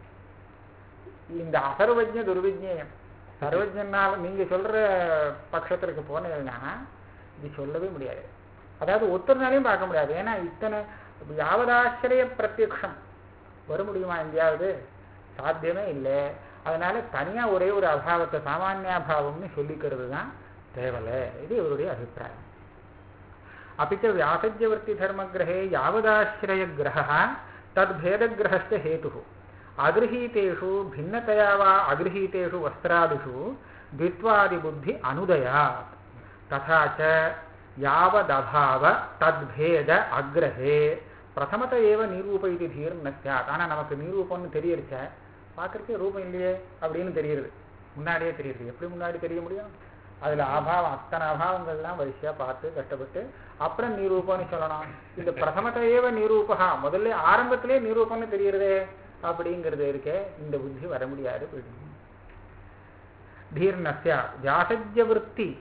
இந்த அசர்வஜ்ய துர்விஜ்யம் சர்வஜனால நீங்க சொல்ற பட்சத்திற்கு போனீங்கன்னா இது சொல்லவே முடியாது அதாவது ஒத்தர்னாலையும் பார்க்க முடியாது ஏன்னா இத்தனை யாவதாச்சரிய பிரத்யக்ஷம் வர முடியுமா எங்கேயாவது சாத்தியமே இல்லை அதனால தனியா ஒரே ஒரு அபாவத்தை சாமானியாபாவம்னு சொல்லிக்கிறது தான் தேவலை இது இவருடைய அபிப்பிராயம் அப்பிச்ச வியாசஜ்யவர்த்தி தர்மகிரகே யாவதாசிரயகிரக தத்பேதகிரகஸ்ய ஹேது அகிருஹீதேஷு भिन्नतया वा अगृहीतेषु वस्त्रादिषु द्वित्वादिबुद्धि अनुदयात् तथा च यावदभाव तद्भेद अग्रहे பிரதமத்தை ஏவ நிரூபயிது தீர்னு சாத் ஆனா நமக்கு நிரூபம்னு தெரியறச்ச பார்க்கறதுக்கே ரூபம் இல்லையே அப்படின்னு தெரியுது முன்னாடியே தெரியுது எப்படி முன்னாடி தெரிய முடியும் அதுல அபாவம் அத்தனை அபாவங்கள்லாம் வரிசையா பார்த்து கஷ்டப்பட்டு அப்புறம் நிரூபம்னு சொல்லணும் இந்த பிரதமத்தை ஏவ நிரூபகா முதல்ல ஆரம்பத்திலே நிரூபம்னு தெரியறதே அப்படிங்கிறது இருக்கே இந்த புத்தி வர முடியாது போயிடும் தீர்ணஸ்ய வியாசஜ்ய விற்பி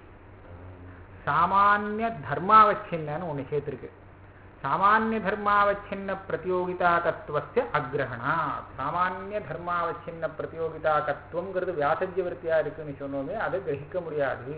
சாமானிய தர்மாவச்சின்னு ஒண்ணு சேர்த்திருக்கு சாமானிய தர்மாவச்சின்ன பிரதியோகிதா தத்துவஸ்ய அக்ரஹணா சாமானிய தர்மாவச்சின்ன பிரதியோகிதா தத்துவங்கிறது வியாசஜ்ய விற்த்தியா இருக்குன்னு சொன்னோமே அதை கிரகிக்க முடியாது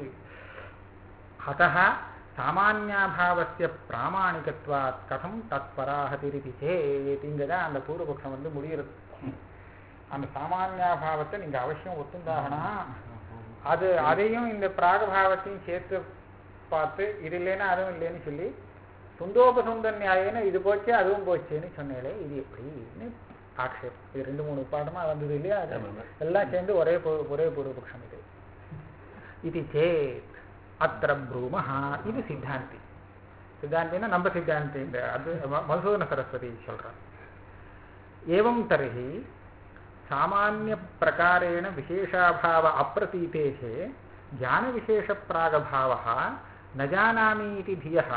அத்தः சாமானியாபாவசிய பிராமாணிகத்வாத் கதம் தத் பராகதிரிதி சேத் இங்கதான் அந்த பூர்வபக்ஷம் வந்து முடிகிறது அந்த சாமானியாபாவத்தை நீங்க அவசியம் ஒத்துந்தாகணும் அது அதையும் இந்த பிராகபாவத்தையும் சேர்த்து பார்த்து இது இல்லைன்னா அதுவும் இல்லைன்னு சொல்லி சுந்தோபசுந்த நியாயம்னு இது போச்சு அதுவும் போச்சுன்னு சொன்னேலே இது எப்படின்னு ஆக்ஷேபம் இது ரெண்டு மூணு பாடமா வந்தது இல்லையா அது ஆமாம். எல்லாம் சேர்ந்து ஒரே பூ- ஒரே பூர்வபக்ஷம் இது இது சேத் அத்திர ப்ரூமஹ இது சித்தாந்தி சித்தாந்தின்னா நம்ம சித்தாந்தி இந்த அது ம- மதுசூதன சரஸ்வதி சொல்றார் ஏவம் தர்ஹி சாமானிய பிரகாரேண விசேஷாபாவ அப்பிரதீதேः ज्ञानविशेषप्रागभावः न जानामि इति धियः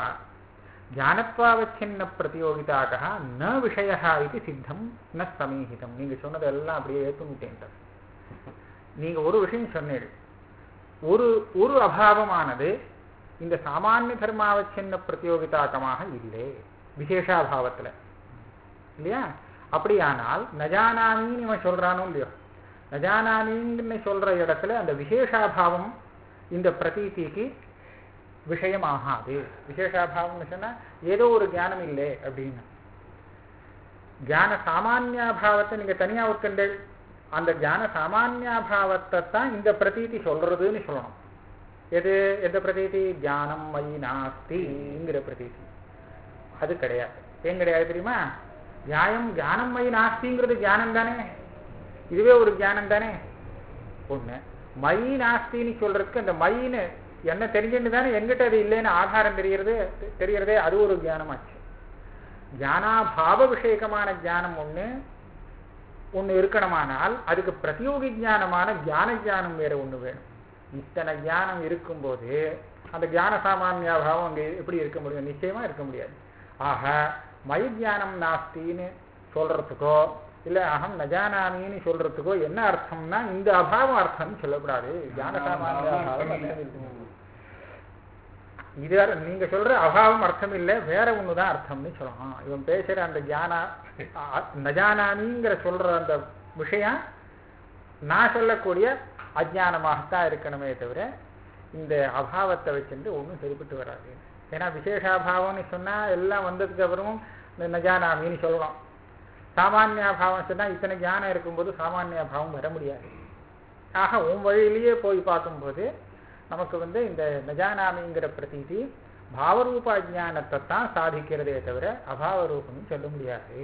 ஞானத்வாவச்சின்ன ந விஷயா இது சித்தம் ந சமீஹிதம் நீங்க சொன்னதெல்லாம் அப்படியே ஏற்றுட்டேன் நீங்க ஒரு விஷயம் சொன்னீங்க ஒரு ஒரு அபாவமானது இந்த சாமானிய தர்மாவச்சின்ன பிரதியோகிதாக்கமாக இல்லை விசேஷாபாவத்துல இல்லையா அப்படியானால் நஜானாமின்னு இவன் சொல்றானோ இல்லையோ நஜானாமின்னு சொல்ற இடத்துல அந்த விசேஷாபாவம் இந்த பிரதீதிக்கு விஷயமாகாது விசேஷாபாவம்னு சொன்னா ஏதோ ஒரு ஞானம் இல்லை அப்படின்னு ஞான சாமானியாபாவத்தை நீங்க தனியா ஒத்துண்டு அந்த ஞான சாமானியாபாவத்தை தான் இந்த பிரதீதி சொல்றதுன்னு சொல்லணும் எது எந்த பிரதீதி ஞானம் மயி நாஸ்திங்கிற பிரதீதி அது கிடையாது ஏன் கிடையாது தெரியுமா நியாயம் ஞானம் மயி நாஸ்திங்கிறது ஞானம் தானே இதுவே ஒரு ஞானம் தானே ஒண்ணு மயி நாஸ்தின்னு சொல்றதுக்கு அந்த மயின்னு என்ன தெரிஞ்சுட்டு தானே எங்கிட்ட அது இல்லைன்னு ஆதாரம் தெரியறது தெரியறதே அது ஒரு ஞானமாச்சு ஞானாபாவ விஷயகமான ஞானம் ஒண்ணு ஒண்ணு இருக்கணுமானால் அதுக்கு பிரதியோகி ஞானமான ஞான ஞானம் வேற ஒண்ணு வேணும் இத்தனை ஞானம் இருக்கும்போது அந்த ஞான சாமானியாபாவம் அங்க எப்படி இருக்க முடியும் நிச்சயமா இருக்க முடியாது ஆக மயி ஞானம் நாஸ்தின்னு சொல்றதுக்கோ இல்ல அகம் நஜானாமின்னு சொல்றதுக்கோ என்ன அர்த்தம்னா இந்த அபாவம் அர்த்தம்னு சொல்லக்கூடாது ஞான சாமானியாபாவம் அர்த்தம் இருக்கு. இது அர்- நீங்க சொல்ற அபாவம் அர்த்தம் இல்லை வேற ஒண்ணுதான் அர்த்தம்னு சொல்லணும் இவன் பேசுற அந்த ஞானா அ- நஜானாமிங்கிற சொல்ற அந்த விஷயம் நான் சொல்லக்கூடிய அஜ்ஞானமாகத்தான் இருக்கணுமே தவிர இந்த அபாவத்தை வச்சுட்டு ஒன்றும் சரிப்பட்டு வராது ஏன்னா விசேஷாபாவம்னு சொன்னா எல்லாம் வந்ததுக்கு அப்புறமும் இந்த நஜானாமின்னு சொல்லலாம் சாமானியாபாவம் சொன்னா இத்தனை ஞானம் இருக்கும்போது சாமானியாபாவம் வர முடியாது ஆக உன் வழியிலேயே போய் பார்க்கும்போது நமக்கு வந்து இந்த நஜானாமிங்கிற பிரதீதி பாவரூப அஜானத்தை தான் சாதிக்கிறதே தவிர அபாவரூபம்னு சொல்ல முடியாது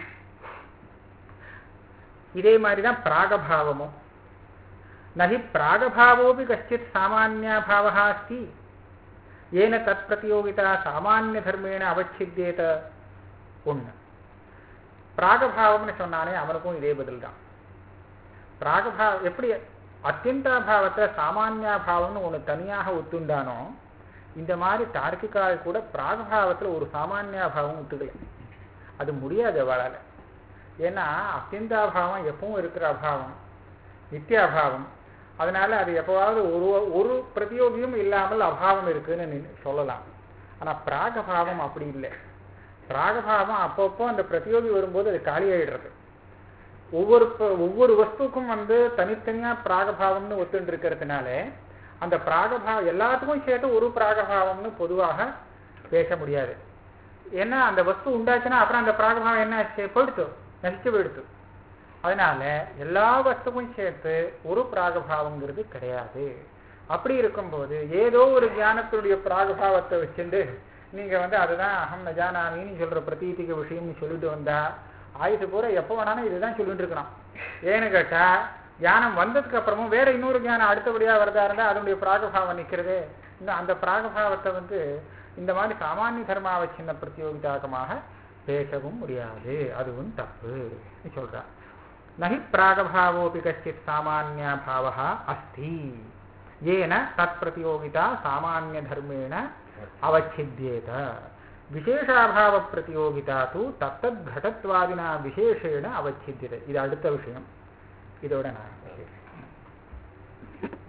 இதே மாதிரிதான் பிராகபாவமும் நகி பிராகபாவோபி கஷ்டித் சாமானியாபாவः अस्ति ஏன தத் பிரதியோகிதா சாமானிய தர்மேன அவச்சித்தியேத ஒண்ணு பிராகபாவம்னு சொன்னானே அவனுக்கும் இதே பதில் தான் பிராகபாவம் எப்படி அத்தியந்தாபாவத்தை சாமானியாபாவம்னு ஒண்ணு தனியாக ஒத்துண்டானோ இந்த மாதிரி தார்க்கிகால் கூட பிராகபாவத்துல ஒரு சாமானியாபாவம் ஒத்துக்கல அது முடியாது அவளால ஏன்னா அத்தியந்தாபாவம் எப்பவும் இருக்கிற அபாவம் நித்தியாபாவம் அதனால அது எப்பவாவது ஒரு ஒரு பிரதியோகியும் இல்லாமல் அபாவம் இருக்குன்னு நீ- சொல்லலாம் ஆனா பிராகபாவம் அப்படி இல்லை பிராகபாவம் அப்பப்போ அந்த பிரதியோகி வரும்போது அது காலியாயிடுறது ஒவ்வொரு ப- ஒவ்வொரு வஸ்துக்கும் வந்து தனித்தனியா பிராகபாவம்னு ஒத்துண்டு இருக்கிறதுனால அந்த பிராகபாவம் எல்லாத்துக்கும் சேர்த்து ஒரு பிராகபாவம்னு பொதுவாக பேச முடியாது ஏன்னா அந்த வஸ்து உண்டாச்சுன்னா அப்புறம் அந்த பிராகபாவம் என்ன ஆச்சு போயிடுத்து நசிச்சு போயிடுத்து அதனால எல்லா வஸ்துக்கும் சேர்த்து ஒரு பிராகபாவங்கிறது கிடையாது அப்படி இருக்கும்போது ஏதோ ஒரு ஞானத்தினுடைய பிராகபாவத்தை வச்சுட்டு நீங்க வந்து அதுதான் அகம் நஜானாமின்னு சொல்ற பிரதீதிக விஷயம்னு சொல்லிட்டு வந்தா ஆயுசு பூரா எப்போ வேணாலும் இதுதான் சொல்லிட்டு இருக்கணும் ஏன்னு கேட்டா ஞானம் வந்ததுக்கு அப்புறமும் வேற இன்னொரு ஞானம் அடுத்தபடியா வரதா இருந்தா அதனுடைய பிராகபாவம் நிக்கிறதே இந்த அந்த பிராகபாவத்தை வந்து இந்த மாதிரி சாமானிய தர்மாவச்சின்ன பிரத்யோகிதாகமாக பேசவும் முடியாது அதுவும் தப்பு சொல்றா நகி பிராகபாவோபி கஷ்டித் சாமானியாபாவः अस्ति येन तत्प्रतियोगिता सामान्यधर्मेण अवच्छिद्येत विशेषाभावप्रतियोगिता तु तत्तद्घटत्वादिना विशेषेण अवच्छिद्यते இது அடுத்த விஷயம் இதோட நான்